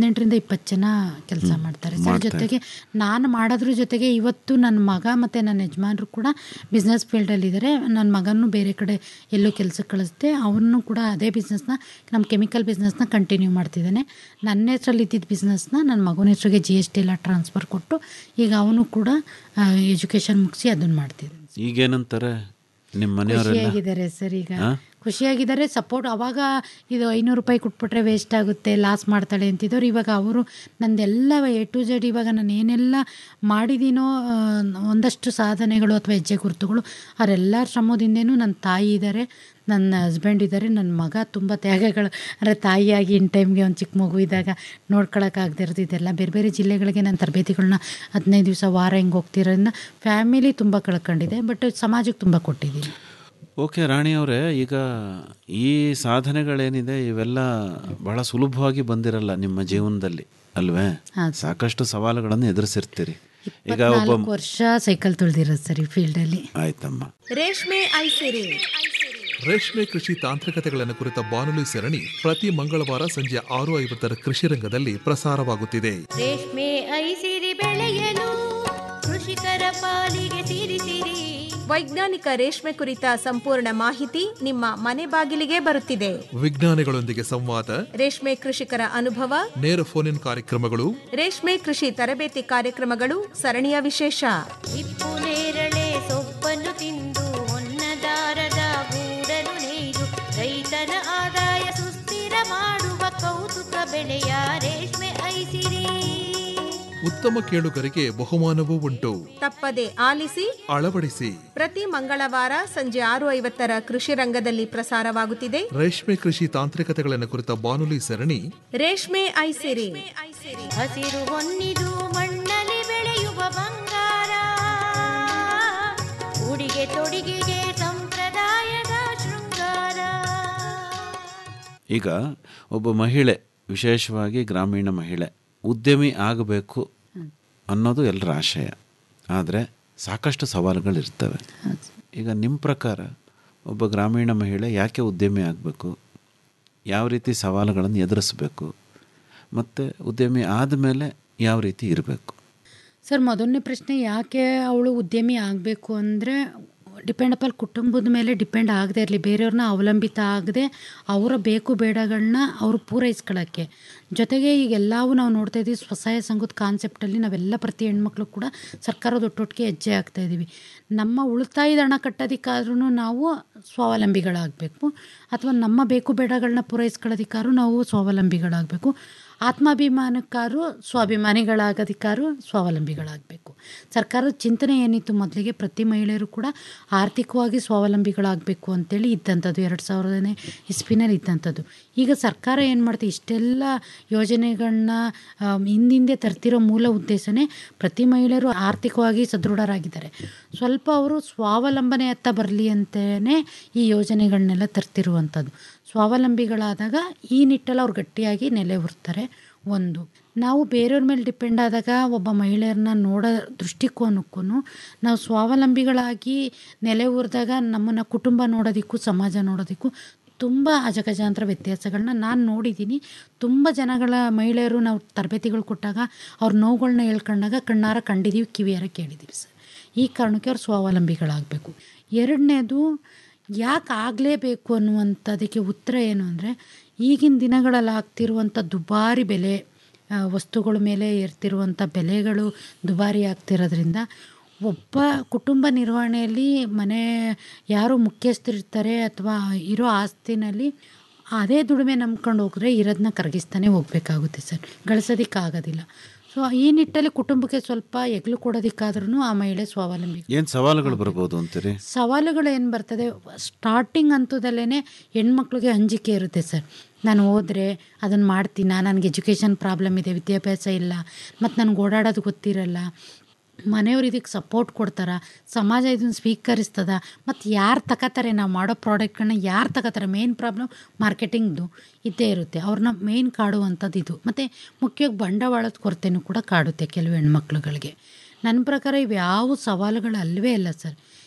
ಹದಿನೆಂಟರಿಂದ ಇಪ್ಪತ್ತು ಜನ ಕೆಲಸ ಮಾಡ್ತಾರೆ ಸರ್ ಜೊತೆಗೆ ನಾನು ಮಾಡೋದ್ರ ಜೊತೆಗೆ ಇವತ್ತು ನನ್ನ ಮಗ ಮತ್ತು ನನ್ನ ಯಜಮಾನರು ಕೂಡ ಬಿಸ್ನೆಸ್ ಫೀಲ್ಡಲ್ಲಿದ್ದಾರೆ ನನ್ನ ಮಗನೂ ಬೇರೆ ಕಡೆ ಎಲ್ಲೋ ಕೆಲಸಕ್ಕೆ ಕಳಿಸ್ದೆ ಅವನು ಕೂಡ ಅದೇ ಬಿಸ್ನೆಸ್ನ ನಮ್ಮ ಕೆಮಿಕಲ್ ಬಿಸ್ನೆಸ್ನ ಕಂಟಿನ್ಯೂ ಮಾಡ್ತಿದ್ದಾನೆ ನನ್ನ ಹೆಸರಲ್ಲಿ ಇದ್ದಿದ್ದ ಬಿಸ್ನೆಸ್ನ ನನ್ನ ಮಗನ ಹೆಸರಿಗೆ ಜಿ ಎಸ್ ಟಿ ಎಲ್ಲ ಟ್ರಾನ್ಸ್ಫರ್ ಕೊಟ್ಟು ಈಗ ಅವನು ಕೂಡ ಎಜುಕೇಷನ್ ಮುಗಿಸಿ ಅದನ್ನು ಮಾಡ್ತಿದ್ದಾನೆ ಈಗೇನಂತಾರೆ ನಿಮ್ಮ ಮನೆಯವರೆಲ್ಲ ಖುಷಿಯಾಗಿದ್ದಾರೆ ಸರ್ ಈಗ ಖುಷಿಯಾಗಿದ್ದಾರೆ ಸಪೋರ್ಟ್ ಅವಾಗ ಇದು ಐನೂರು ರೂಪಾಯಿ ಕೊಟ್ಬಿಟ್ರೆ ವೇಸ್ಟ್ ಆಗುತ್ತೆ ಲಾಸ್ ಮಾಡ್ತಾಳೆ ಅಂತಿದ್ದವ್ರು ಇವಾಗ ಅವರು ನಂದೆಲ್ಲ ಎ ಟು ಜೆಡ್ ಇವಾಗ ನಾನು ಏನೆಲ್ಲ ಮಾಡಿದ್ದೀನೋ ಆ, ಒಂದಷ್ಟು ಸಾಧನೆಗಳು ಅಥವಾ ಹೆಜ್ಜೆ ಗುರುತುಗಳು ಅವರೆಲ್ಲ ಶ್ರಮದಿಂದೇನೂ ನನ್ನ ತಾಯಿ ಇದ್ದಾರೆ ನನ್ನ ಹಸ್ಬೆಂಡ್ ಇದ್ದಾರೆ ನನ್ನ ಮಗ ತುಂಬ ತ್ಯಾಗಗಳು ಅಂದರೆ ತಾಯಿಯಾಗಿ ಇನ್ ಟೈಮ್ಗೆ ಒಂದು ಚಿಕ್ಕ ಮಗು ಇದ್ದಾಗ ನೋಡ್ಕೊಳಕ್ಕಾಗದೇ ಇರೋದು ಇದೆಲ್ಲ ಬೇರೆ ಬೇರೆ ಜಿಲ್ಲೆಗಳಿಗೆ ನಾನು ತರಬೇತಿಗಳನ್ನ ಹದಿನೈದು ದಿವಸ ವಾರ ಹಿಂಗೆ ಹೋಗ್ತಿರೋದ್ರಿಂದ ಫ್ಯಾಮಿಲಿ ತುಂಬ ಕಳ್ಕೊಂಡಿದೆ ಬಟ್ ಸಮಾಜಕ್ಕೆ ತುಂಬ ಕೊಟ್ಟಿದ್ದೀನಿ ಓಕೆ ರಾಣಿ ಅವರೇ ಈಗ ಈ ಸಾಧನೆಗಳೇನಿದೆ ಇವೆಲ್ಲ ಬಹಳ ಸುಲಭವಾಗಿ ಬಂದಿರಲ್ಲ ನಿಮ್ಮ ಜೀವನದಲ್ಲಿ ಅಲ್ವೇ ಸಾಕಷ್ಟು ಸವಾಲುಗಳನ್ನು ಎದುರಿಸಿರ್ತೀರಿ ಈಗ ಒಬ್ಬ ನಾಲ್ಕು ವರ್ಷ ಸೈಕಲ್ ತುಳಿದಿರೋದು ಸರ್ ಈ ಫೀಲ್ಡಲ್ಲಿ ಆಯ್ತಮ್ಮ ರೇಷ್ಮೆ ಐಸಿರಿ ರೇಷ್ಮೆ ಕೃಷಿ ತಾಂತ್ರಿಕತೆಗಳನ್ನು ಕುರಿತ ಬಾನುಲಿ ಸರಣಿ ಪ್ರತಿ ಮಂಗಳವಾರ ಸಂಜೆ ಆರು ಐವತ್ತರ ಕೃಷಿ ರಂಗದಲ್ಲಿ ಪ್ರಸಾರವಾಗುತ್ತಿದೆ ರೇಷ್ಮೆ ಐಸಿರಿ ಬೆಳೆಯಲು ಕೃಷಿಕರ ಪಾಲಿಗೆ ಸಿರಿಸಿರಿ ವೈಜ್ಞಾನಿಕ ರೇಷ್ಮೆ ಕುರಿತ ಸಂಪೂರ್ಣ ಮಾಹಿತಿ ನಿಮ್ಮ ಮನೆ ಬಾಗಿಲಿಗೆ ಬರುತ್ತಿದೆ ವಿಜ್ಞಾನಿಗಳೊಂದಿಗೆ ಸಂವಾದ ರೇಷ್ಮೆ ಕೃಷಿಕರ ಅನುಭವ ನೇರ ಫೋನ್ ಇನ್ ಕಾರ್ಯಕ್ರಮಗಳು ರೇಷ್ಮೆ ಕೃಷಿ ತರಬೇತಿ ಕಾರ್ಯಕ್ರಮಗಳು ಸರಣಿಯ ವಿಶೇಷ ಹಿಪ್ಪು ನೇರಳೆ ಸೊಪ್ಪನ್ನು ತಿಂದು ಹೊನ್ನದಾರದ ಗೂಡನ್ನು ನೇಯ್ದು ರೈತನ ಆದಾಯ ಸುಸ್ಥಿರ ಮಾಡುವ ಕೌತುಕ ಬೆಳೆಯ ರೇಷ್ಮೆ ಐಸಿರಿ ಉತ್ತಮ ಕೇಳುಗರಿಗೆ ಬಹುಮಾನವೂ ಉಂಟು ತಪ್ಪದೆ ಆಲಿಸಿ ಅಳವಡಿಸಿ ಪ್ರತಿ ಮಂಗಳವಾರ ಸಂಜೆ ಆರು ಐವತ್ತರ ಕೃಷಿ ರಂಗದಲ್ಲಿ ಪ್ರಸಾರವಾಗುತ್ತಿದೆ ರೇಷ್ಮೆ ಕೃಷಿ ತಾಂತ್ರಿಕತೆಗಳನ್ನು ಕುರಿತ ಬಾನುಲಿ ಸರಣಿ ರೇಷ್ಮೆ ಐಸಿರಿ ಹಸಿರು ಹೊನ್ನಿದು ಮಣ್ಣಲ್ಲಿ ಬೆಳೆಯುವ ಬಂಗಾರ ಉಡಿಗೆ ತೊಡಿಗೆಗೆ ಸಂಪ್ರದಾಯದ ಶೃಂಗಾರ ಈಗ ಒಬ್ಬ ಮಹಿಳೆ ವಿಶೇಷವಾಗಿ ಗ್ರಾಮೀಣ ಮಹಿಳೆ ಉದ್ಯಮಿ ಆಗಬೇಕು ಅನ್ನೋದು ಎಲ್ಲರ ಆಶಯ ಆದರೆ ಸಾಕಷ್ಟು ಸವಾಲುಗಳಿರ್ತವೆ ಈಗ ನಿಮ್ಮ ಪ್ರಕಾರ ಒಬ್ಬ ಗ್ರಾಮೀಣ ಮಹಿಳೆ ಯಾಕೆ ಉದ್ಯಮಿ ಆಗಬೇಕು ಯಾವ ರೀತಿ ಸವಾಲುಗಳನ್ನು ಎದುರಿಸಬೇಕು ಮತ್ತು ಉದ್ಯಮಿ ಆದಮೇಲೆ ಯಾವ ರೀತಿ ಇರಬೇಕು ಸರ್ ಮೊದಲನೇ ಪ್ರಶ್ನೆ ಯಾಕೆ ಅವಳು ಉದ್ಯಮಿ ಆಗಬೇಕು ಅಂದರೆ ಡಿಪೆಂಡ್ ಅಪಲ್ ಕುಟುಂಬದ ಮೇಲೆ ಡಿಪೆಂಡ್ ಆಗದೆ ಇರಲಿ ಬೇರೆಯವ್ರನ್ನ ಅವಲಂಬಿತ ಆಗದೆ ಅವರ ಬೇಕು ಬೇಡಗಳನ್ನ ಅವರು ಪೂರೈಸ್ಕೊಳ್ಳೋಕ್ಕೆ ಜೊತೆಗೆ ಈಗ ಎಲ್ಲವೂ ನಾವು ನೋಡ್ತಾ ಇದ್ದೀವಿ ಸ್ವಸಹಾಯ ಸಂಘದ ಕಾನ್ಸೆಪ್ಟಲ್ಲಿ ನಾವೆಲ್ಲ ಪ್ರತಿ ಹೆಣ್ಮಕ್ಳು ಕೂಡ ಸರ್ಕಾರದ ಒಟ್ಟೊಟ್ಟಿಗೆ ಹೆಜ್ಜೆ ಆಗ್ತಾ ಇದ್ದೀವಿ ನಮ್ಮ ಉಳಿತಾಯದ ಹಣ ಕಟ್ಟೋದಕ್ಕಾದ್ರೂ ನಾವು ಸ್ವಾವಲಂಬಿಗಳಾಗಬೇಕು ಅಥವಾ ನಮ್ಮ ಬೇಕು ಬೇಡಗಳನ್ನ ಪೂರೈಸ್ಕೊಳ್ಳೋದಕ್ಕಾದ್ರೂ ನಾವು ಸ್ವಾವಲಂಬಿಗಳಾಗಬೇಕು ಆತ್ಮಾಭಿಮಾನಕ್ಕಾರು ಸ್ವಾಭಿಮಾನಿಗಳಾಗೋದಕ್ಕಾರು ಸ್ವಾವಲಂಬಿಗಳಾಗಬೇಕು ಸರ್ಕಾರದ ಚಿಂತನೆ ಏನಿತ್ತು ಮೊದಲಿಗೆ ಪ್ರತಿ ಮಹಿಳೆಯರು ಕೂಡ ಆರ್ಥಿಕವಾಗಿ ಸ್ವಾವಲಂಬಿಗಳಾಗಬೇಕು ಅಂತೇಳಿ ಇದ್ದಂಥದ್ದು ಎರಡು ಸಾವಿರದನೇ ಇಸ್ಪಿನಲ್ಲಿ ಇದ್ದಂಥದ್ದು ಈಗ ಸರ್ಕಾರ ಏನು ಮಾಡ್ತೀವಿ ಇಷ್ಟೆಲ್ಲ ಯೋಜನೆಗಳನ್ನ ಹಿಂದಿಂದೆ ತರ್ತಿರೋ ಮೂಲ ಉದ್ದೇಶನೇ ಪ್ರತಿ ಮಹಿಳೆಯರು ಆರ್ಥಿಕವಾಗಿ ಸದೃಢರಾಗಿದ್ದಾರೆ ಸ್ವಲ್ಪ ಅವರು ಸ್ವಾವಲಂಬನೆ ಹತ್ತ ಬರಲಿ ಅಂತಲೇ ಈ ಯೋಜನೆಗಳನ್ನೆಲ್ಲ ತರ್ತಿರುವಂಥದ್ದು ಸ್ವಾವಲಂಬಿಗಳಾದಾಗ ಈ ನಿಟ್ಟಲ್ಲಿ ಅವ್ರು ಗಟ್ಟಿಯಾಗಿ ನೆಲೆ ಉರ್ತಾರೆ ಒಂದು ನಾವು ಬೇರೆಯವ್ರ ಮೇಲೆ ಡಿಪೆಂಡ್ ಆದಾಗ ಒಬ್ಬ ಮಹಿಳೆಯರನ್ನ ನೋಡೋ ದೃಷ್ಟಿಕೋನಕ್ಕೂ ನಾವು ಸ್ವಾವಲಂಬಿಗಳಾಗಿ ನೆಲೆ ಊರಿದಾಗ ನಮ್ಮನ್ನು ಕುಟುಂಬ ನೋಡೋದಕ್ಕೂ ಸಮಾಜ ನೋಡೋದಕ್ಕೂ ತುಂಬ ಅಜಗಜಾಂತರ ವ್ಯತ್ಯಾಸಗಳನ್ನ ನಾನು ನೋಡಿದ್ದೀನಿ ತುಂಬ ಜನಗಳ ಮಹಿಳೆಯರು ನಾವು ತರಬೇತಿಗಳು ಕೊಟ್ಟಾಗ ಅವ್ರ ನೋವುಗಳನ್ನ ಹೇಳ್ಕೊಂಡಾಗ ಕಣ್ಣಾರ ಕಂಡಿದ್ದೀವಿ ಕಿವಿಯಾರ ಕೇಳಿದ್ದೀವಿ ಸರ್ ಈ ಕಾರಣಕ್ಕೆ ಅವ್ರು ಸ್ವಾವಲಂಬಿಗಳಾಗಬೇಕು ಎರಡನೇದು ಯಾಕೆ ಆಗಲೇಬೇಕು ಅನ್ನುವಂಥದ್ದಕ್ಕೆ ಉತ್ತರ ಏನು ಅಂದರೆ ಈಗಿನ ದಿನಗಳಲ್ಲಿ ಆಗ್ತಿರುವಂಥ ದುಬಾರಿ ಬೆಲೆ ಆ, ವಸ್ತುಗಳ ಮೇಲೆ ಏರ್ತಿರುವಂಥ ಬೆಲೆಗಳು ದುಬಾರಿ ಆಗ್ತಿರೋದ್ರಿಂದ ಒಬ್ಬ ಕುಟುಂಬ ನಿರ್ವಹಣೆಯಲ್ಲಿ ಮನೆ ಯಾರು ಮುಖ್ಯಸ್ಥರಿರ್ತಾರೆ ಅಥವಾ ಇರೋ ಆಸ್ತಿನಲ್ಲಿ ಅದೇ ದುಡಿಮೆ ನಂಬ್ಕೊಂಡು ಹೋದರೆ ಇರೋದನ್ನ ಕರಗಿಸ್ತಾನೆ ಹೋಗ್ಬೇಕಾಗುತ್ತೆ ಸರ್ ಗಳಿಸೋದಕ್ಕಾಗೋದಿಲ್ಲ ಸೊ ಈ ನಿಟ್ಟಲ್ಲಿ ಕುಟುಂಬಕ್ಕೆ ಸ್ವಲ್ಪ ಎಗ್ಲು ಕೊಡೋದಕ್ಕಾದ್ರೂ ಆ ಮಹಿಳೆ ಸ್ವಾವಲಂಬಿ ಏನು ಸವಾಲುಗಳು ಬರ್ಬೋದು ಅಂತೀರಿ ಸವಾಲುಗಳು ಏನು ಬರ್ತದೆ ಸ್ಟಾರ್ಟಿಂಗ್ ಹಂತದಲ್ಲೇ ಹೆಣ್ಮಕ್ಳಿಗೆ ಅಂಜಿಕೆ ಇರುತ್ತೆ ಸರ್ ನಾನು ಹೋದರೆ ಅದನ್ನು ಮಾಡ್ತೀನ ನನಗೆ ಎಜುಕೇಷನ್ ಪ್ರಾಬ್ಲಮ್ ಇದೆ ವಿದ್ಯಾಭ್ಯಾಸ ಇಲ್ಲ ಮತ್ತು ನನಗೆ ಓಡಾಡೋದು ಗೊತ್ತಿರಲ್ಲ ಮನೆಯವ್ರು ಇದಕ್ಕೆ ಸಪೋರ್ಟ್ ಕೊಡ್ತಾರ ಸಮಾಜ ಇದನ್ನು ಸ್ವೀಕರಿಸ್ತದ ಮತ್ತು ಯಾರು ತಗೋತಾರೆ ನಾವು ಮಾಡೋ ಪ್ರಾಡಕ್ಟ್ಗಳನ್ನ ಯಾರು ತಗೋತಾರೆ ಮೇನ್ ಪ್ರಾಬ್ಲಮ್ ಮಾರ್ಕೆಟಿಂಗ್ದು ಇದ್ದೇ ಇರುತ್ತೆ ಅವ್ರನ್ನ ಮೇನ್ ಕಾಡುವಂಥದ್ದು ಇದು ಮತ್ತು ಮುಖ್ಯವಾಗಿ ಬಂಡವಾಳದ ಕೊರತೆನೂ ಕೂಡ ಕಾಡುತ್ತೆ ಕೆಲವು ಹೆಣ್ಮಕ್ಳುಗಳಿಗೆ ನನ್ನ ಪ್ರಕಾರ ಇವು ಯಾವ ಸವಾಲುಗಳು ಅಲ್ವೇ ಇಲ್ಲ ಸರ್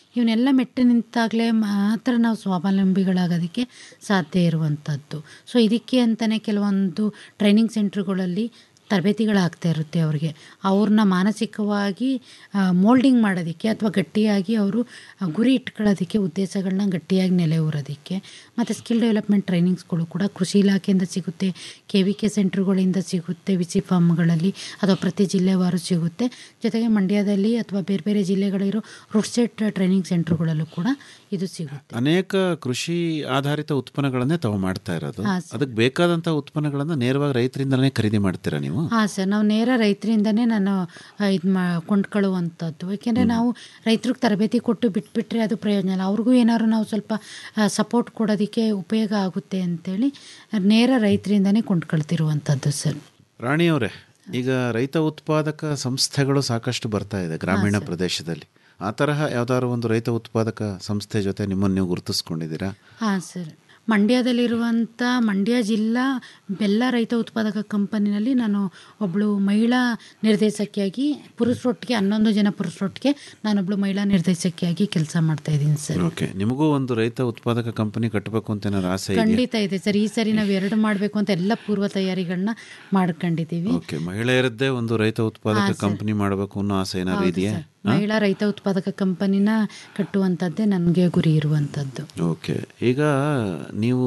ಇವನ್ನೆಲ್ಲ ಮೆಟ್ಟಿ ನಿಂತಾಗಲೇ ಮಾತ್ರ ನಾವು ಸ್ವಾವಲಂಬಿಗಳಾಗೋದಕ್ಕೆ ಸಾಧ್ಯ ಇರುವಂಥದ್ದು ಸೊ ಇದಕ್ಕೆ ಅಂತಲೇ ಕೆಲವೊಂದು ಟ್ರೈನಿಂಗ್ ಸೆಂಟ್ರ್ಗಳಲ್ಲಿ ತರಬೇತಿಗಳಾಗ್ತಾ ಇರುತ್ತೆ ಅವ್ರಿಗೆ ಅವ್ರನ್ನ ಮಾನಸಿಕವಾಗಿ ಮೋಲ್ಡಿಂಗ್ ಮಾಡೋದಕ್ಕೆ ಅಥವಾ ಗಟ್ಟಿಯಾಗಿ ಅವರು ಗುರಿ ಇಟ್ಕೊಳ್ಳೋದಕ್ಕೆ ಉದ್ದೇಶಗಳನ್ನ ಗಟ್ಟಿಯಾಗಿ ನೆಲೆ ಊರೋದಕ್ಕೆ ಮತ್ತು ಸ್ಕಿಲ್ ಡೆವಲಪ್ಮೆಂಟ್ ಟ್ರೈನಿಂಗ್ಸ್ಗಳು ಕೂಡ ಕೃಷಿ ಇಲಾಖೆಯಿಂದ ಸಿಗುತ್ತೆ ಕೆ ವಿ ಕೆ ಸೆಂಟ್ರ್ಗಳಿಂದ ಸಿಗುತ್ತೆ ವಿಸಿ ಫಾರ್ಮ್ಗಳಲ್ಲಿ ಅಥವಾ ಪ್ರತಿ ಜಿಲ್ಲೆವಾರು ಸಿಗುತ್ತೆ ಜೊತೆಗೆ ಮಂಡ್ಯದಲ್ಲಿ ಅಥವಾ ಬೇರೆ ಬೇರೆ ಜಿಲ್ಲೆಗಳಿರೋ ರೂಟ್ ಸೆಟ್ ಟ್ರೈನಿಂಗ್ ಸೆಂಟ್ರ್ಗಳಲ್ಲೂ ಕೂಡ ಇದು ಸಿಗುತ್ತೆ ಅನೇಕ ಕೃಷಿ ಆಧಾರಿತ ಉತ್ಪನ್ನಗಳನ್ನೇ ತಾವು ಮಾಡ್ತಾ ಇರೋದು ಹಾ, ಸರ್. ಅದಕ್ಕೆ ಬೇಕಾದಂಥ ಉತ್ಪನ್ನಗಳನ್ನು ನೇರವಾಗಿ ರೈತರಿಂದಲೇ ಖರೀದಿ ಮಾಡ್ತೀರಾ ನೀವು ಹಾಂ ಸರ್ ನಾವು ನೇರ ರೈತರಿಂದನೇ ನಾನು ಇದು ಮಾ ಕೊಂಡ್ಕೊಳ್ಳುವಂಥದ್ದು ಏಕೆಂದರೆ ನಾವು ರೈತರಿಗೆ ತರಬೇತಿ ಕೊಟ್ಟು ಬಿಟ್ಬಿಟ್ರೆ ಅದು ಪ್ರಯೋಜನ ಇಲ್ಲ ಅವ್ರಿಗೂ ಏನಾದ್ರು ನಾವು ಸ್ವಲ್ಪ ಸಪೋರ್ಟ್ ಕೊಡೋದಕ್ಕೆ ಉಪಯೋಗ ಆಗುತ್ತೆ ಅಂತೇಳಿ ನೇರ ರೈತರಿಂದನೇ ಕೊಂಡ್ಕೊಳ್ತಿರುವಂಥದ್ದು ಸರ್ ರಾಣಿಯವರೇ ಈಗ ರೈತ ಉತ್ಪಾದಕ ಸಂಸ್ಥೆಗಳು ಸಾಕಷ್ಟು ಬರ್ತಾ ಇದೆ ಗ್ರಾಮೀಣ ಪ್ರದೇಶದಲ್ಲಿ ಆ ತರಹ ಯಾವ್ದಾದ್ರು ಒಂದು ರೈತ ಉತ್ಪಾದಕ ಸಂಸ್ಥೆ ಜೊತೆ ನಿಮ್ಮನ್ನು ನೀವು ಗುರುತಿಸ್ಕೊಂಡಿದ್ದೀರಾ ಹಾಂ ಸರ್ ಮಂಡ್ಯದಲ್ಲಿರುವಂಥ ಮಂಡ್ಯ ಜಿಲ್ಲಾ ಬೆಲ್ಲ ರೈತ ಉತ್ಪಾದಕ ಕಂಪನಿನಲ್ಲಿ ನಾನು ಒಬ್ಬಳು ಮಹಿಳಾ ನಿರ್ದೇಶಕಿಯಾಗಿ ಪುರುಷರೊಟ್ಟಿಗೆ ಹನ್ನೊಂದು ಜನ ಪುರುಷರೊಟ್ಟಿಗೆ ನಾನೊಬ್ಬಳು ಮಹಿಳಾ ನಿರ್ದೇಶಕಿಯಾಗಿ ಕೆಲಸ ಮಾಡ್ತಾ ಇದ್ದೀನಿ ಸರ್ ಓಕೆ ನಿಮಗೂ ಒಂದು ರೈತ ಉತ್ಪಾದಕ ಕಂಪನಿ ಕಟ್ಟಬೇಕು ಅಂತ ಏನಾದ್ರು ಆಸೆ ಇದೆಯಾ ಖಂಡಿತ ಇದೆ ಸರ್ ಈ ಸರಿ ನಾವು ಎರಡು ಮಾಡಬೇಕು ಅಂತ ಎಲ್ಲ ಪೂರ್ವ ತಯಾರಿಗಳನ್ನ ಮಾಡ್ಕೊಂಡಿದ್ದೀವಿ ಓಕೆ ಮಹಿಳೆಯರದ್ದೇ ಒಂದು ರೈತ ಉತ್ಪಾದಕ ಕಂಪನಿ ಮಾಡಬೇಕು ಅನ್ನೋ ಆಸೆ ಏನಾದ್ರು ಹೌದು ಇದೆಯಾ ಸರ್. ಮಹಿಳಾ ರೈತ ಉತ್ಪಾದಕ ಕಂಪನಿನ ಕಟ್ಟುವಂಥದ್ದೇ ನನಗೆ ಗುರಿ ಇರುವಂಥದ್ದು ಓಕೆ ಈಗ ನೀವು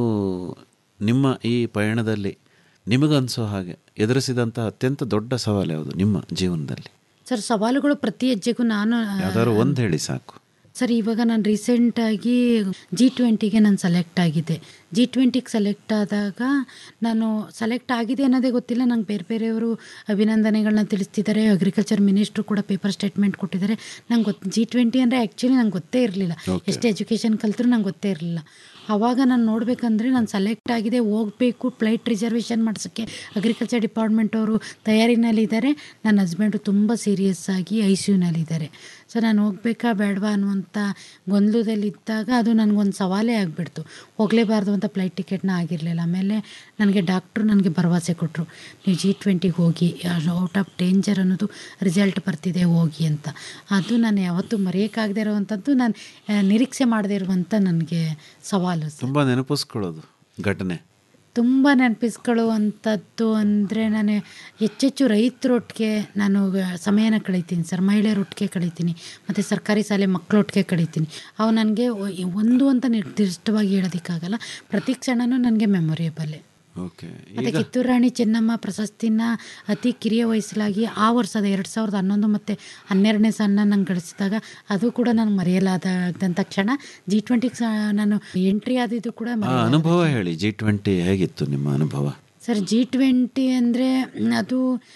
ನಿಮ್ಮ ಈ ಪಯಣದಲ್ಲಿ ನಿಮಗನ್ಸೋ ಹಾಗೆ ಎದುರಿಸಿದಂಥ ಅತ್ಯಂತ ದೊಡ್ಡ ಸವಾಲು ಯಾವುದು ನಿಮ್ಮ ಜೀವನದಲ್ಲಿ ಸರ್ ಸವಾಲುಗಳು ಪ್ರತಿ ಹೆಜ್ಜೆಗೂ ನಾನು ಯಾವ್ದಾದ್ರು ಒಂದು ಹೇಳಿ ಸಾಕು ಸರ್ ಇವಾಗ ನಾನು ರೀಸೆಂಟಾಗಿ ಜಿ ಟ್ವೆಂಟಿಗೆ ನಾನು ಸೆಲೆಕ್ಟ್ ಆಗಿದೆ ಜಿ ಟ್ವೆಂಟಿಗೆ ಸೆಲೆಕ್ಟ್ ಆದಾಗ ನಾನು ಸೆಲೆಕ್ಟ್ ಆಗಿದೆ ಅನ್ನೋದೇ ಗೊತ್ತಿಲ್ಲ ನಂಗೆ ಬೇರೆ ಬೇರೆಯವರು ಅಭಿನಂದನೆಗಳನ್ನ ತಿಳಿಸ್ತಿದ್ದಾರೆ ಅಗ್ರಿಕಲ್ಚರ್ ಮಿನಿಸ್ಟ್ರು ಕೂಡ ಪೇಪರ್ ಸ್ಟೇಟ್ಮೆಂಟ್ ಕೊಟ್ಟಿದ್ದಾರೆ ನಂಗೆ ಗೊತ್ತು ಜಿ ಟ್ವೆಂಟಿ ಅಂದರೆ ಆ್ಯಕ್ಚುಲಿ ನಂಗೆ ಗೊತ್ತೇ ಇರಲಿಲ್ಲ ಎಷ್ಟು ಎಜುಕೇಷನ್ ಕಲ್ತರೂ ನಂಗೆ ಗೊತ್ತೇ ಇರಲಿಲ್ಲ ಆವಾಗ ನಾನು ನೋಡಬೇಕಂದ್ರೆ ನಾನು ಸೆಲೆಕ್ಟ್ ಆಗಿದೆ ಹೋಗಬೇಕು ಫ್ಲೈಟ್ ರಿಸರ್ವೇಷನ್ ಮಾಡಿಸೋಕ್ಕೆ ಅಗ್ರಿಕಲ್ಚರ್ ಡಿಪಾರ್ಟ್ಮೆಂಟ್ ಅವರು ತಯಾರಿನಲ್ಲಿದ್ದಾರೆ ನನ್ನ ಹಸ್ಬೆಂಡು ತುಂಬ ಸೀರಿಯಸ್ ಆಗಿ ಐ ಸಿ ಯುನಲ್ಲಿದ್ದಾರೆ ಸೊ ನಾನು ಹೋಗ್ಬೇಕಾ ಬೇಡವಾ ಅನ್ನುವಂಥ ಗೊಂದಲದಲ್ಲಿದ್ದಾಗ ಅದು ನನಗೊಂದು ಸವಾಲೇ ಆಗಿಬಿಡ್ತು ಹೋಗಲೇಬಾರ್ದು ಅಂತ ಫ್ಲೈಟ್ ಟಿಕೆಟ್ನ ಆಗಿರಲಿಲ್ಲ ಆಮೇಲೆ ನನಗೆ ಡಾಕ್ಟ್ರು ನನಗೆ ಭರವಸೆ ಕೊಟ್ಟರು ನೀವು ಜಿ ಟ್ವೆಂಟಿಗೆ ಹೋಗಿ ಔಟ್ ಆಫ್ ಡೇಂಜರ್ ಅನ್ನೋದು ರಿಸಲ್ಟ್ ಬರ್ತಿದೆ ಹೋಗಿ ಅಂತ ಅದು ನಾನು ಯಾವತ್ತೂ ಮರೆಯೋಕ್ಕಾಗದೇ ಇರುವಂಥದ್ದು ನಾನು ಆ, ನಿರೀಕ್ಷೆ ಮಾಡದೇ ಇರುವಂಥ ನನಗೆ ಸವಾಲು ಸರ್ ತುಂಬ ನೆನಪಿಸ್ಕೊಳ್ಳೋದು ಘಟನೆ ತುಂಬ ನೆನಪಿಸ್ಕೊಳ್ಳುವಂಥದ್ದು ಅಂದರೆ ನಾನು ಹೆಚ್ಚೆಚ್ಚು ರೈತರೊಟ್ಟಿಗೆ ನಾನು ಸಮಯನ ಕಳೀತೀನಿ ಸರ್ ಮಹಿಳೆಯರೊಟ್ಟಿಗೆ ಕಳೀತೀನಿ ಮತ್ತು ಸರ್ಕಾರಿ ಶಾಲೆ ಮಕ್ಕಳೊಟ್ಟಿಗೆ ಕಳೀತೀನಿ ಅವು ನನಗೆ ಒಂದು ಅಂತ ನಿರ್ದಿಷ್ಟವಾಗಿ ಹೇಳೋದಕ್ಕಾಗಲ್ಲ ಪ್ರತಿ ಕ್ಷಣನೂ ನನಗೆ ಮೆಮೊರಿಯಬಲ್ಲೆ ಓಕೆ ಮತ್ತು ಕಿತ್ತೂರು ರಾಣಿ ಚೆನ್ನಮ್ಮ ಪ್ರಶಸ್ತಿನ ಅತಿ ಕಿರಿಯ ವಯಸ್ಸಲಾಗಿ ಆ ವರ್ಷದ ಎರಡು ಸಾವಿರದ ಹನ್ನೊಂದು ಮತ್ತು ಹನ್ನೆರಡನೇ ಸಾಲನ್ನ ನಂಗೆ ಗಳಿಸಿದಾಗ ಅದು ಕೂಡ ನಾನು ಮರೆಯಲಾದಂಥ ಕ್ಷಣ ಜಿ ಟ್ವೆಂಟಿಗೆ ಸಹ ನಾನು ಎಂಟ್ರಿ ಆದಿದ್ದು ಕೂಡ ಆ ಮರೆಯಲಾಗದ ಅನುಭವ ಹೇಳಿ ಜಿ ಟ್ವೆಂಟಿ ಹೇಗಿತ್ತು ನಿಮ್ಮ ಅನುಭವ ಸರ್ ಜಿ ಟ್ವೆಂಟಿ ಅಂದರೆ ಅದು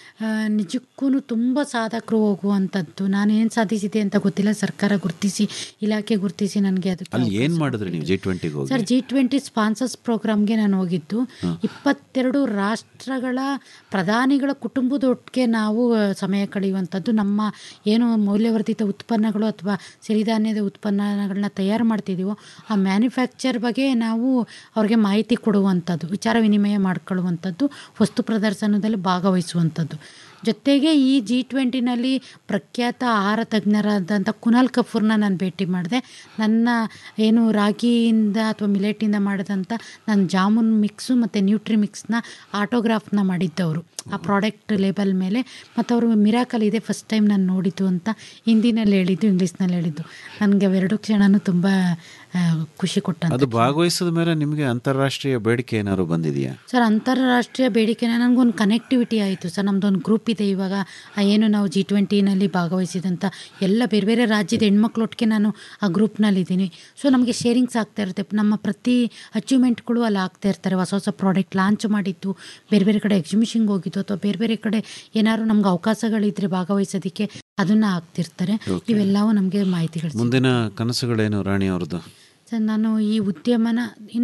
ನಿಜಕ್ಕೂ ತುಂಬ ಸಾಧಕರು ಹೋಗುವಂಥದ್ದು ನಾನು ಏನು ಸಾಧಿಸಿದೆ ಅಂತ ಗೊತ್ತಿಲ್ಲ ಸರ್ಕಾರ ಗುರುತಿಸಿ ಇಲಾಖೆ ಗುರುತಿಸಿ ನನಗೆ ಅದಕ್ಕೆ ಅಲ್ಲಿ ಏನು ಮಾಡಿದ್ರಿ ನೀವು ಜಿ ಟ್ವೆಂಟಿಗೆ ಹೋಗಿ ಸರ್ ಜಿ ಟ್ವೆಂಟಿ ಸ್ಪಾನ್ಸರ್ಸ್ ಪ್ರೋಗ್ರಾಮ್ಗೆ ನಾನು ಹೋಗಿದ್ದು ಇಪ್ಪತ್ತೆರಡು ರಾಷ್ಟ್ರಗಳ ಪ್ರಧಾನಿಗಳ ಕುಟುಂಬದೊಟ್ಟಿಗೆ ನಾವು ಆ, ಸಮಯ ಕಳೆಯುವಂಥದ್ದು ನಮ್ಮ ಏನು ಮೌಲ್ಯವರ್ಧಿತ ಉತ್ಪನ್ನಗಳು ಅಥವಾ ಸಿರಿಧಾನ್ಯದ ಉತ್ಪನ್ನಗಳನ್ನ ತಯಾರು ಮಾಡ್ತಿದ್ದೀವೋ ಆ ಮ್ಯಾನುಫ್ಯಾಕ್ಚರ್ ಬಗ್ಗೆ ನಾವು ಅವ್ರಿಗೆ ಮಾಹಿತಿ ಕೊಡುವಂಥದ್ದು ವಿಚಾರ ವಿನಿಮಯ ಮಾಡ್ಕೊಳ್ಳುವಂಥದ್ದು ವಸ್ತು ಪ್ರದರ್ಶನದಲ್ಲಿ ಭಾಗವಹಿಸುವಂಥದ್ದು ಜೊತೆಗೆ ಈ ಜಿ ಟ್ವೆಂಟಿನಲ್ಲಿ ಪ್ರಖ್ಯಾತ ಆಹಾರ ತಜ್ಞರಾದಂಥ ಕುನಾಲ್ ಕಪೂರ್ನ ನಾನು ಭೇಟಿ ಮಾಡಿದೆ ನನ್ನ ಏನು ರಾಗಿಯಿಂದ ಅಥವಾ ಮಿಲೆಟಿಂದ ಮಾಡಿದಂಥ ನನ್ನ ಜಾಮೂನ್ ಮಿಕ್ಸು ಮತ್ತು ನ್ಯೂಟ್ರಿ ಮಿಕ್ಸ್ನ ಆಟೋಗ್ರಾಫ್ನ ಮಾಡಿದ್ದವರು ಆ ಪ್ರಾಡಕ್ಟ್ ಲೇಬಲ್ ಮೇಲೆ ಮತ್ತು ಅವರು ಮಿರಾಕಲ್ ಇದೆ ಫಸ್ಟ್ ಟೈಮ್ ನಾನು ನೋಡಿದ್ದು ಅಂತ ಹಿಂದಿನಲ್ಲಿ ಹೇಳಿದ್ದು ಇಂಗ್ಲೀಷ್ನಲ್ಲಿ ಹೇಳಿದ್ದು ನನಗೆ ಅವೆರಡು ಕ್ಷಣನೂ ತುಂಬ ಆ, ಖುಷಿ ಕೊಟ್ಟಂತ ಅದು ಭಾಗವಹಿಸಿದ ಮೇಲೆ ನಿಮಗೆ ಅಂತಾರಾಷ್ಟ್ರೀಯ ಬೇಡಿಕೆ ಏನಾದ್ರು ಬಂದಿದೆಯಾ ಸರ್ ಅಂತಾರಾಷ್ಟ್ರೀಯ ಬೇಡಿಕೆನ ನನಗೊಂದು ಕನೆಕ್ಟಿವಿಟಿ ಆಯಿತು ಸರ್ ನಮ್ಮದೊಂದು ಗ್ರೂಪ್ ಇದೆ ಇವಾಗ ಆ ಏನು ನಾವು ಜಿ ಟ್ವೆಂಟಿನಲ್ಲಿ ಭಾಗವಹಿಸಿದಂಥ ಎಲ್ಲ ಬೇರೆ ಬೇರೆ ರಾಜ್ಯದ ಹೆಣ್ಮಕ್ಳೊಟ್ಟಿಗೆ ನಾನು ಆ ಗ್ರೂಪ್ನಲ್ಲಿದ್ದೀನಿ ಸೊ ನಮಗೆ ಶೇರಿಂಗ್ಸ್ ಆಗ್ತಾ ಇರುತ್ತೆ ನಮ್ಮ ಪ್ರತಿ ಅಚೀವ್ಮೆಂಟ್ಗಳು ಅಲ್ಲಿ ಆಗ್ತಾ ಇರ್ತಾರೆ ಹೊಸ ಹೊಸ ಪ್ರಾಡಕ್ಟ್ ಲಾಂಚ್ ಮಾಡಿದ್ದು ಬೇರೆ ಬೇರೆ ಕಡೆ ಎಕ್ಸಿಬಿಷನ್ಗೆ ಹೋಗಿದ್ದು ಅಥವಾ ಬೇರೆ ಬೇರೆ ಕಡೆ ಏನಾದ್ರು ನಮ್ಗೆ ಅವಕಾಶಗಳಿದ್ರೆ ಭಾಗವಹಿಸೋದಕ್ಕೆ ಅದನ್ನು ಆಗ್ತಿರ್ತಾರೆ ಇವೆಲ್ಲವೂ ನಮಗೆ ಮಾಹಿತಿಗಳು ಮುಂದಿನ ಕನಸುಗಳೇನು ರಾಣಿ ಅವ್ರದ್ದು ಸರ್ ನಾನು ಈ ಉದ್ಯಮನ ಇನ್ನೂ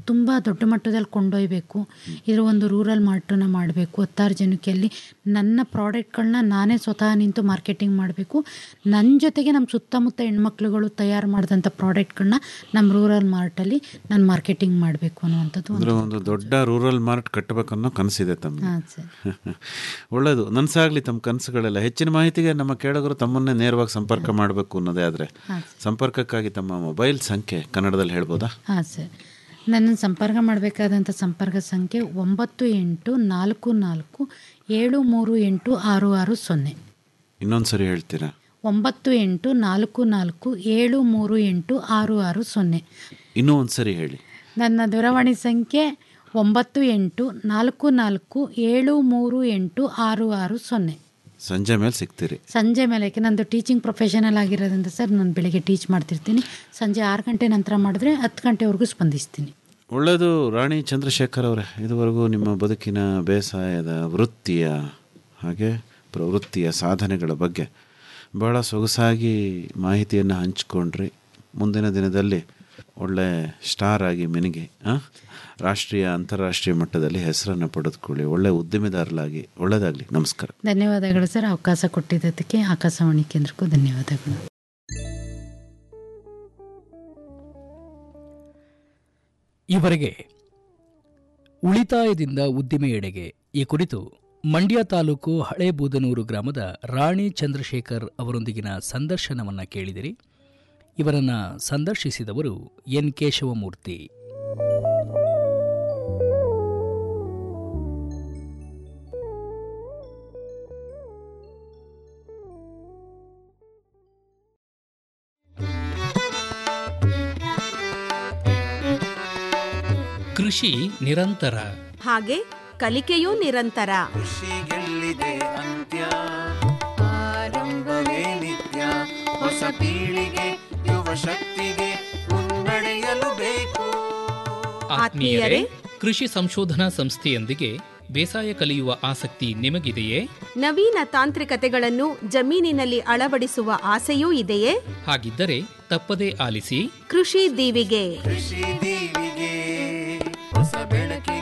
ತುಂಬ ದೊಡ್ಡ ಮಟ್ಟದಲ್ಲಿ ಕೊಂಡೊಯ್ಬೇಕು ಇದರ ಒಂದು ರೂರಲ್ ಮಾರ್ಟನ್ನು ಮಾಡಬೇಕು ಹತ್ತಾರು ಜನಕ್ಕೆ ಅಲ್ಲಿ ನನ್ನ ಪ್ರಾಡಕ್ಟ್ಗಳನ್ನ ನಾನೇ ಸ್ವತಃ ನಿಂತು ಮಾರ್ಕೆಟಿಂಗ್ ಮಾಡಬೇಕು ನನ್ನ ಜೊತೆಗೆ ನಮ್ಮ ಸುತ್ತಮುತ್ತ ಹೆಣ್ಮಕ್ಳುಗಳು ತಯಾರು ಮಾಡಿದಂಥ ಪ್ರಾಡಕ್ಟ್ಗಳನ್ನ ನಮ್ಮ ರೂರಲ್ ಮಾರ್ಟಲ್ಲಿ ನಾನು ಮಾರ್ಕೆಟಿಂಗ್ ಮಾಡಬೇಕು ಅನ್ನುವಂಥದ್ದು ಅಂದ್ರೆ ಒಂದು ದೊಡ್ಡ ರೂರಲ್ ಮಾರ್ಟ್ ಕಟ್ಟಬೇಕನ್ನೋ ಕನಸಿದೆ ತಮ್ಮ ಹಾಂ ಸರ್ ಒಳ್ಳೆಯದು ನನ್ಸಾಗ್ಲಿ ತಮ್ಮ ಕನಸುಗಳೆಲ್ಲ ಹೆಚ್ಚಿನ ಮಾಹಿತಿಗೆ ನಮ್ಮ ಕೇಳಗರು ತಮ್ಮನ್ನೇ ನೇರವಾಗಿ ಸಂಪರ್ಕ ಮಾಡಬೇಕು ಅನ್ನೋದೇ ಆದರೆ ಸಂಪರ್ಕಕ್ಕಾಗಿ ತಮ್ಮ ಮೊಬೈಲ್ ಸಂಖ್ಯೆ ಕನ್ನಡದಲ್ಲಿ ಹೇಳ್ಬೋದಾ ಹಾಂ ಸರ್ ನನ್ನ ಸಂಪರ್ಕ ಮಾಡಬೇಕಾದಂಥ ಸಂಪರ್ಕ ಸಂಖ್ಯೆ ಒಂಬತ್ತು ಎಂಟು ನಾಲ್ಕು ನಾಲ್ಕು ಏಳು ಮೂರು ಎಂಟು ಆರು ಆರು ಸೊನ್ನೆ ಇನ್ನೊಂದು ಸರಿ ಹೇಳ್ತೀರಾ ಒಂಬತ್ತು ಎಂಟು ನಾಲ್ಕು ನಾಲ್ಕು ಏಳು ಮೂರು ಎಂಟು ಆರು ಆರು ಸೊನ್ನೆ ಇನ್ನೂ ಒಂದು ಸರಿ ಹೇಳಿ ನನ್ನ ದೂರವಾಣಿ ಸಂಖ್ಯೆ ಒಂಬತ್ತು ಎಂಟು ನಾಲ್ಕು ನಾಲ್ಕು ಏಳು ಮೂರು ಎಂಟು ಆರು ಆರು ಸೊನ್ನೆ ಸಂಜೆ ಮೇಲೆ ಸಿಗ್ತೀರಿ ಸಂಜೆ ಮೇಲೆ ಯಾಕೆ ನಂದು ಟೀಚಿಂಗ್ ಪ್ರೊಫೆಷನಲ್ ಆಗಿರೋದ್ರಿಂದ ಸರ್ ನಾನು ಬೆಳಿಗ್ಗೆ ಟೀಚ್ ಮಾಡ್ತಿರ್ತೀನಿ ಸಂಜೆ ಆರು ಗಂಟೆ ನಂತರ ಮಾಡಿದ್ರೆ ಹತ್ತು ಗಂಟೆವರೆಗೂ ಸ್ಪಂದಿಸ್ತೀನಿ ಒಳ್ಳೆಯದು ರಾಣಿ ಚಂದ್ರಶೇಖರ್ ಅವರೇ ಇದುವರೆಗೂ ನಿಮ್ಮ ಬದುಕಿನ ಬೇಸಾಯದ ವೃತ್ತಿಯ ಹಾಗೆ ಪ್ರವೃತ್ತಿಯ ಸಾಧನೆಗಳ ಬಗ್ಗೆ ಬಹಳ ಸೊಗಸಾಗಿ ಮಾಹಿತಿಯನ್ನು ಹಂಚಿಕೊಂಡ್ರಿ ಮುಂದಿನ ದಿನದಲ್ಲಿ ಒಳ್ಳೆ ಸ್ಟಾರ್ ಆಗಿ ಮಿನಿಗೆ ಆ? ರಾಷ್ಟ್ರೀಯ ಅಂತಾರಾಷ್ಟ್ರೀಯ ಮಟ್ಟದಲ್ಲಿ ಹೆಸರನ್ನು ಪಡೆದುಕೊಳ್ಳಿ ಒಳ್ಳೆ ಉದ್ಯಮಿದಾರರಾಗಿ ಒಳ್ಳೆಯದಾಗಲಿ ನಮಸ್ಕಾರ ಧನ್ಯವಾದಗಳು ಸರ್ ಅವಕಾಶ ಕೊಟ್ಟಿದ್ದಕ್ಕೆ ಆಕಾಶವಾಣಿ ಕೇಂದ್ರಕ್ಕೂ ಧನ್ಯವಾದಗಳು ಈವರೆಗೆ ಉಳಿತಾಯದಿಂದ ಉದ್ದಿಮೆಯೆಡೆಗೆ ಈ ಕುರಿತು ಮಂಡ್ಯ ತಾಲೂಕು ಹಳೆ ಬೂದನೂರು ಗ್ರಾಮದ ರಾಣಿ ಚಂದ್ರಶೇಖರ್ ಅವರೊಂದಿಗಿನ ಸಂದರ್ಶನವನ್ನು ಕೇಳಿದಿರಿ ಇವರನ್ನು ಸಂದರ್ಶಿಸಿದವರು ಎನ್ ಕೇಶವಮೂರ್ತಿ ಕೃಷಿ ನಿರಂತರ ಹಾಗೆ ಕಲಿಕೆಯೂ ನಿರಂತರ ಕೃಷಿಗೆಲ್ಲಿದೆ ಅಂತ್ಯ ಆರಂಭವೇ ನಿತ್ಯ ಹೊಸ ಪೀಳಿಗೆ ಯುವ ಶಕ್ತಿಗೆ ಮುನ್ನಡೆಯಲು ಬೇಕು ಆತ್ಮೀಯರೇ ಕೃಷಿ ಸಂಶೋಧನಾ ಸಂಸ್ಥೆಯೊಂದಿಗೆ ಬೇಸಾಯ ಕಲಿಯುವ ಆಸಕ್ತಿ ನಿಮಗಿದೆಯೇ ನವೀನ ತಾಂತ್ರಿಕತೆಗಳನ್ನು ಜಮೀನಿನಲ್ಲಿ ಅಳವಡಿಸುವ ಆಸೆಯೂ ಇದೆಯೇ ಹಾಗಿದ್ದರೆ ತಪ್ಪದೇ ಆಲಿಸಿ ಕೃಷಿ ದೀವಿಗೆ ಕೃಷಿ ದೀವಿಗೆ ಹೊಸ ಬೆಳಕಿನ